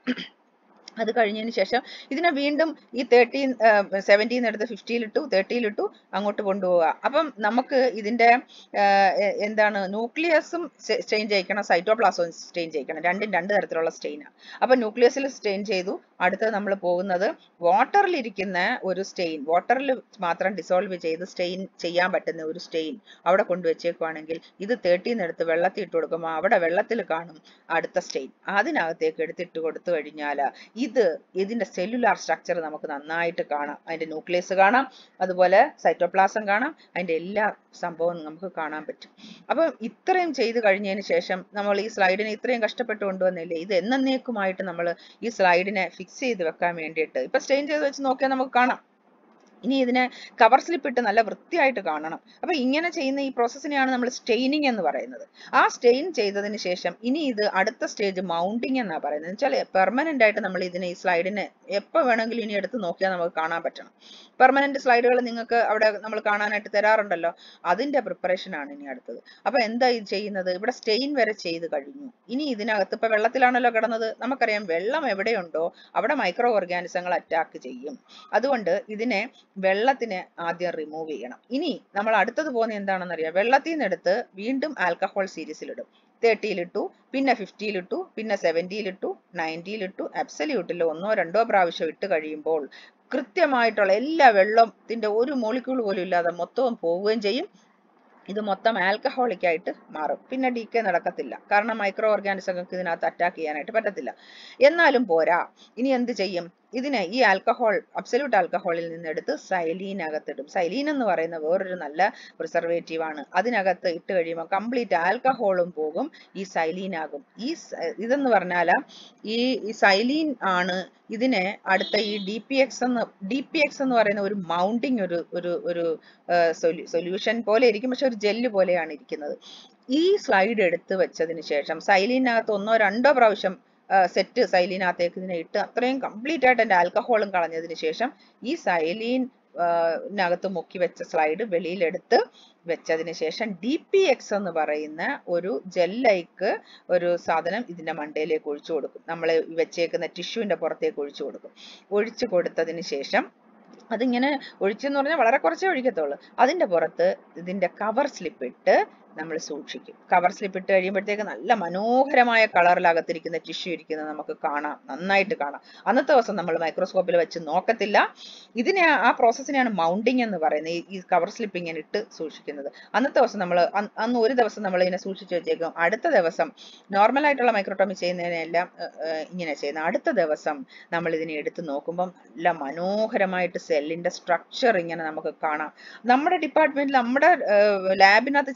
S1: അത് കഴിഞ്ഞതിന് ശേഷം ഇതിനെ വീണ്ടും ഈ തേർട്ടീൻ സെവൻറ്റീൻ എടുത്ത് ഫിഫ്റ്റിയിലിട്ടു തേർട്ടിയിലിട്ടു അങ്ങോട്ട് കൊണ്ടുപോവുക അപ്പം നമുക്ക് ഇതിന്റെ ആ, എ- എന്താണ് ന്യൂക്ലിയസും സ്റ്റെയിൻ ചെയ്യിക്കണം സൈറ്റോപ്ലാസവും സ്റ്റെയിൻ ചെയ്യിക്കണം രണ്ടും രണ്ട് തരത്തിലുള്ള സ്റ്റെയിനാണ് അപ്പം ന്യൂക്ലിയസിൽ സ്റ്റെയിൻ ചെയ്തു അടുത്തത് നമ്മൾ പോകുന്നത് വാട്ടറിൽ ഇരിക്കുന്ന ഒരു സ്റ്റെയിൻ വാട്ടറിൽ മാത്രം ഡിസോൾവ് ചെയ്ത് സ്റ്റെയിൻ ചെയ്യാൻ പറ്റുന്ന ഒരു സ്റ്റെയിൻ അവിടെ കൊണ്ടുവച്ചേക്കുവാണെങ്കിൽ ഇത് തേർട്ടീന്ന് എടുത്ത് വെള്ളത്തിൽ ഇട്ട് കൊടുക്കുമ്പോൾ അവിടെ വെള്ളത്തിൽ കാണും അടുത്ത സ്റ്റെയിൻ അതിനകത്തേക്ക് എടുത്തിട്ട് കൊടുത്തു കഴിഞ്ഞാൽ ഇത് ഇതിന്റെ സെല്ലുലാർ സ്ട്രക്ചർ നമുക്ക് നന്നായിട്ട് കാണാം അതിന്റെ ന്യൂക്ലിയസ് കാണാം അതുപോലെ സൈറ്റോപ്ലാസം കാണാം അതിന്റെ എല്ലാ സംഭവവും നമുക്ക് കാണാൻ പറ്റും അപ്പം ഇത്രയും ചെയ്ത് കഴിഞ്ഞതിന് ശേഷം നമ്മൾ ഈ സ്ലൈഡിനെ ഇത്രയും കഷ്ടപ്പെട്ട് കൊണ്ടുവന്നില്ലേ ഇത് എന്നേക്കുമായിട്ട് നമ്മൾ ഈ സ്ലൈഡിനെ ഫിക്സ് ചെയ്ത് വെക്കാൻ വേണ്ടിയിട്ട് ഇപ്പൊ സ്റ്റെയിൻ ചെയ്ത് വെച്ച് നോക്കിയാൽ നമുക്ക് കാണാം ഇനി ഇതിനെ കവർ സ്ലിപ്പ് ഇട്ട് നല്ല വൃത്തിയായിട്ട് കാണണം അപ്പൊ ഇങ്ങനെ ചെയ്യുന്ന ഈ പ്രോസസ്സിനെയാണ് നമ്മൾ സ്റ്റെയിനിങ് എന്ന് പറയുന്നത് ആ സ്റ്റെയിൻ ചെയ്തതിന് ശേഷം ഇനി ഇത് അടുത്ത സ്റ്റേജ് മൗണ്ടിങ് എന്നാ പറയുന്നത് വെച്ചാൽ പെർമനന്റ് ആയിട്ട് നമ്മൾ ഇതിനെ ഈ സ്ലൈഡിനെ എപ്പോ വേണമെങ്കിലും ഇനി എടുത്ത് നോക്കിയാൽ നമുക്ക് കാണാൻ പറ്റണം പെർമനന്റ് സ്ലൈഡുകൾ നിങ്ങൾക്ക് അവിടെ നമ്മൾ കാണാനായിട്ട് തരാറുണ്ടല്ലോ അതിന്റെ പ്രിപ്പറേഷൻ ആണ് ഇനി അടുത്തത് അപ്പൊ എന്താ ഇത് ചെയ്യുന്നത് ഇവിടെ സ്റ്റെയിൻ വരെ ചെയ്ത് കഴിഞ്ഞു ഇനി ഇതിനകത്ത് ഇപ്പൊ വെള്ളത്തിലാണല്ലോ കിടന്നത് നമുക്കറിയാം വെള്ളം എവിടെയുണ്ടോ അവിടെ മൈക്രോ ഓർഗാനിസങ്ങൾ അറ്റാക്ക് ചെയ്യും അതുകൊണ്ട് ഇതിനെ വെള്ളത്തിനെ ആദ്യം റിമൂവ് ചെയ്യണം ഇനി നമ്മൾ അടുത്തത് പോകുന്നത് എന്താണെന്ന് അറിയാം വെള്ളത്തിൽ നിന്ന് എടുത്ത് വീണ്ടും ആൽക്കഹോൾ സീരീസിലിടും തേർട്ടിയിലിട്ടു പിന്നെ ഫിഫ്റ്റിയിലിട്ടു പിന്നെ സെവൻറ്റിയിലിട്ടു നയൻറ്റിയിലിട്ടു അബ്സല്യൂട്ടിൽ ഒന്നോ രണ്ടോ പ്രാവശ്യം ഇട്ട് കഴിയുമ്പോൾ കൃത്യമായിട്ടുള്ള എല്ലാ വെള്ളത്തിന്റെ ഒരു മോളിക്യൂൾ പോലും ഇല്ലാതെ മൊത്തവും പോവുകയും ചെയ്യും ഇത് മൊത്തം ആൽക്കഹോളിക് ആയിട്ട് മാറും പിന്നെ ഡി കെ നടക്കത്തില്ല കാരണം മൈക്രോ ഓർഗാനിസങ്ങൾക്ക് ഇതിനകത്ത് അറ്റാക്ക് ചെയ്യാനായിട്ട് പറ്റത്തില്ല എന്നാലും പോരാ ഇനി എന്ത് ചെയ്യും ഇതിനെ ഈ ആൽക്കഹോൾ അബ്സല്യൂട്ട് ആൽക്കഹോളിൽ നിന്ന് എടുത്ത് സൈലീൻ അകത്തിടും സൈലീൻ എന്ന് പറയുന്ന വേറൊരു നല്ല പ്രിസർവേറ്റീവ് ആണ് അതിനകത്ത് ഇട്ട് കഴിയുമ്പോൾ കംപ്ലീറ്റ് ആൽക്കഹോളും പോകും ഈ സൈലീൻ ആകും ഈ സ- ഇതെന്ന് പറഞ്ഞാൽ ഈ ഈ സൈലീൻ ആണ് ഇതിനെ അടുത്ത ഈ ഡി പി എക്സ് എന്ന് ഡി പി എക്സ് എന്ന് പറയുന്ന ഒരു മൗണ്ടിങ് ഒരു ഒരു ഒരു സൊല്യൂഷൻ പോലെ ഇരിക്കും പക്ഷെ ഒരു ജെല്ല് പോലെയാണ് ഇരിക്കുന്നത് ഈ സ്ലൈഡ് എടുത്ത് വെച്ചതിന് ശേഷം സൈലീനകത്ത് ഒന്നോ രണ്ടോ പ്രാവശ്യം സെറ്റ് സൈലീനകത്തേക്ക് ഇതിനെ ഇട്ട് അത്രയും കംപ്ലീറ്റ് ആയിട്ട് എൻ്റെ ആൽക്കഹോളും കളഞ്ഞതിന് ശേഷം ഈ സൈലീൻ നകത്ത് മുക്കി വെച്ച സ്ലൈഡ് വെളിയിലെടുത്ത് വെച്ചതിന് ശേഷം ഡി പി എക്സ് എന്ന് പറയുന്ന ഒരു ജെല്ലൈക്ക് ഒരു സാധനം ഇതിന്റെ മണ്ടയിലേക്ക് ഒഴിച്ചു കൊടുക്കും നമ്മൾ വെച്ചേക്കുന്ന ടിഷ്യൂവിന്റെ പുറത്തേക്ക് ഒഴിച്ചു കൊടുക്കും ഒഴിച്ചു കൊടുത്തതിന് ശേഷം അതിങ്ങനെ ഒഴിച്ചെന്ന് പറഞ്ഞാൽ വളരെ കുറച്ചേ ഒഴിക്കത്തുള്ളൂ അതിന്റെ പുറത്ത് ഇതിന്റെ കവർ സ്ലിപ്പ് ഇട്ട് നമ്മൾ സൂക്ഷിക്കും കവർ സ്ലിപ്പ് ഇട്ട് കഴിയുമ്പോഴത്തേക്ക് നല്ല മനോഹരമായ കളറിലകത്തിരിക്കുന്ന ടിഷ്യൂ ഇരിക്കുന്നത് നമുക്ക് കാണാം നന്നായിട്ട് കാണാം അന്നത്തെ ദിവസം നമ്മൾ മൈക്രോസ്കോപ്പിൽ വെച്ച് നോക്കത്തില്ല ഇതിനെ ആ പ്രോസസ്സിനെയാണ് മൗണ്ടിങ് എന്ന് പറയുന്നത് ഈ- ഈ കവർ സ്ലിപ്പ് ഇങ്ങനെ ഇട്ട് സൂക്ഷിക്കുന്നത് അന്നത്തെ ദിവസം നമ്മൾ അന്ന് ഒരു ദിവസം നമ്മൾ ഇതിനെ സൂക്ഷിച്ചു വെച്ചേക്കും അടുത്ത ദിവസം നോർമൽ ആയിട്ടുള്ള മൈക്രോട്ടോമി ചെയ്യുന്നതിനെല്ലാം ഏർ, ഏർ, ഇങ്ങനെ ചെയ്യുന്നത് അടുത്ത ദിവസം നമ്മൾ ഇതിനെ എടുത്ത് നോക്കുമ്പം നല്ല മനോഹരമായിട്ട് സെല്ലിന്റെ സ്ട്രക്ചർ ഇങ്ങനെ നമുക്ക് കാണാം നമ്മുടെ ഡിപ്പാർട്ട്മെന്റിൽ നമ്മുടെ ലാബിനകത്ത് ചെയ്യാവുന്ന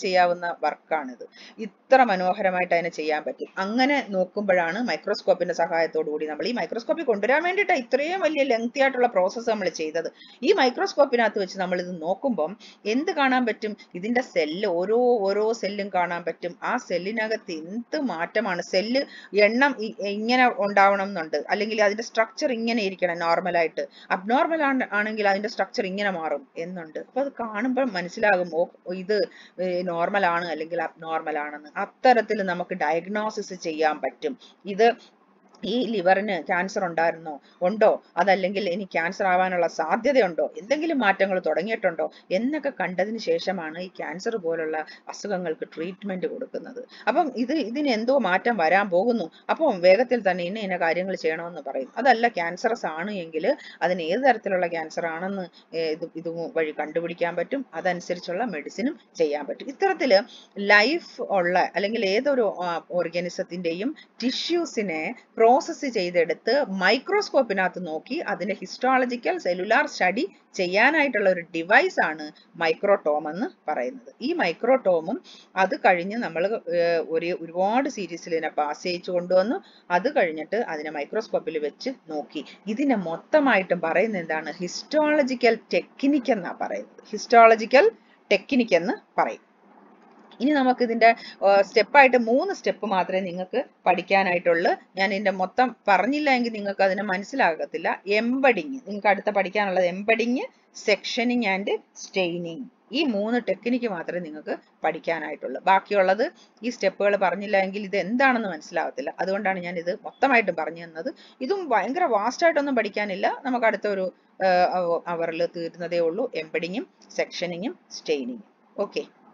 S1: വന്ന വർക്കാണിത് ഇത്ര മനോഹരമായിട്ട് അതിനെ ചെയ്യാൻ പറ്റും അങ്ങനെ നോക്കുമ്പോഴാണ് മൈക്രോസ്കോപ്പിന്റെ സഹായത്തോടു കൂടി നമ്മൾ ഈ മൈക്രോസ്കോപ്പിൽ കൊണ്ടുവരാൻ വേണ്ടിയിട്ടാണ് ഇത്രയും വലിയ ലെങ്തി ആയിട്ടുള്ള പ്രോസസ്സ് നമ്മൾ ചെയ്തത് ഈ മൈക്രോസ്കോപ്പിനകത്ത് വെച്ച് നമ്മൾ ഇത് നോക്കുമ്പം എന്ത് കാണാൻ പറ്റും ഇതിന്റെ സെല്ല് ഓരോ ഓരോ സെല്ലും കാണാൻ പറ്റും ആ സെല്ലിനകത്ത് എന്ത് മാറ്റമാണ് സെല്ല് എണ്ണം ഇ- ഇങ്ങനെ ഉണ്ടാവണം എന്നുണ്ട് അല്ലെങ്കിൽ അതിന്റെ സ്ട്രക്ചർ ഇങ്ങനെ ഇരിക്കണം നോർമൽ ആയിട്ട് അബ്നോർമൽ ആണെങ്കിൽ അതിന്റെ സ്ട്രക്ചർ ഇങ്ങനെ മാറും എന്നുണ്ട് അപ്പൊ അത് കാണുമ്പോൾ മനസ്സിലാകും ഓ ഇത് നോർമൽ ആണ് അല്ലെങ്കിൽ അബ്നോർമൽ ആണെന്ന് അത്തരത്തിൽ നമുക്ക് ഡയഗ്നോസിസ് ചെയ്യാൻ പറ്റും ഇത് ഈ ലിവറിന് ക്യാൻസർ ഉണ്ടായിരുന്നോ ഉണ്ടോ അതല്ലെങ്കിൽ ഇനി ക്യാൻസർ ആവാനുള്ള സാധ്യതയുണ്ടോ എന്തെങ്കിലും മാറ്റങ്ങൾ തുടങ്ങിയിട്ടുണ്ടോ എന്നൊക്കെ കണ്ടതിന് ശേഷമാണ് ഈ ക്യാൻസർ പോലുള്ള അസുഖങ്ങൾക്ക് ട്രീറ്റ്മെന്റ് കൊടുക്കുന്നത് അപ്പം ഇത് ഇതിന് എന്തോ മാറ്റം വരാൻ പോകുന്നു അപ്പം വേഗത്തിൽ തന്നെ ഇന്ന ഇന്ന കാര്യങ്ങൾ ചെയ്യണമെന്ന് പറയും അതല്ല ക്യാൻസറസ് ആണ് എങ്കിൽ അതിന് ഏത് തരത്തിലുള്ള ക്യാൻസർ ആണെന്ന് ഏർ ഇത് ഇത് വഴി കണ്ടുപിടിക്കാൻ പറ്റും അതനുസരിച്ചുള്ള മെഡിസിനും ചെയ്യാൻ പറ്റും ഇത്തരത്തില് ലൈഫ് ഉള്ള അല്ലെങ്കിൽ ഏതൊരു ഓർഗാനിസത്തിന്റെയും ടിഷ്യൂസിനെ പ്രോസസ്സ് ചെയ്തെടുത്ത് മൈക്രോസ്കോപ്പിനകത്ത് നോക്കി അതിന്റെ ഹിസ്റ്റോളജിക്കൽ സെല്ലുലാർ സ്റ്റഡി ചെയ്യാനായിട്ടുള്ള ഒരു ഡിവൈസ് ആണ് മൈക്രോടോം എന്ന് പറയുന്നത് ഈ മൈക്രോടോമും അത് കഴിഞ്ഞ് നമ്മൾ ഒരു ഒരുപാട് സീരീസിൽ ഇതിനെ പാസ് ചെയ്യിച്ചു കൊണ്ടുവന്നു അത് കഴിഞ്ഞിട്ട് അതിനെ മൈക്രോസ്കോപ്പിൽ വെച്ച് നോക്കി ഇതിനെ മൊത്തമായിട്ടും പറയുന്നത് എന്താണ് ഹിസ്റ്റോളജിക്കൽ ടെക്നിക്ക് എന്നാ പറയുന്നത് ഹിസ്റ്റോളജിക്കൽ ടെക്നിക്ക് എന്ന് പറയും ഇനി നമുക്ക് ഇതിന്റെ സ്റ്റെപ്പായിട്ട് മൂന്ന് സ്റ്റെപ്പ് മാത്രമേ നിങ്ങൾക്ക് പഠിക്കാനായിട്ടുള്ളൂ ഞാൻ ഇതിന്റെ മൊത്തം പറഞ്ഞില്ല എങ്കിൽ നിങ്ങൾക്ക് അതിനെ മനസ്സിലാകത്തില്ല എംബഡിങ് നിങ്ങൾക്ക് അടുത്ത പഠിക്കാനുള്ളത് എംബഡിങ് സെക്ഷനിങ് ആൻഡ് സ്റ്റെയിനിങ് ഈ മൂന്ന് ടെക്നിക്ക് മാത്രമേ നിങ്ങൾക്ക് പഠിക്കാനായിട്ടുള്ളൂ ബാക്കിയുള്ളത് ഈ സ്റ്റെപ്പുകൾ പറഞ്ഞില്ല എങ്കിൽ ഇത് എന്താണെന്ന് മനസ്സിലാകത്തില്ല അതുകൊണ്ടാണ് ഞാൻ ഇത് മൊത്തമായിട്ടും പറഞ്ഞു തന്നത് ഇതും ഭയങ്കര വാസ്റ്റ് ആയിട്ടൊന്നും പഠിക്കാനില്ല നമുക്ക് അടുത്ത ഒരു അവറിൽ തീരുന്നതേ ഉള്ളൂ എംബഡിങ്ങും സെക്ഷനിങ്ങും സ്റ്റെയിനിങ്ങും ഓക്കെ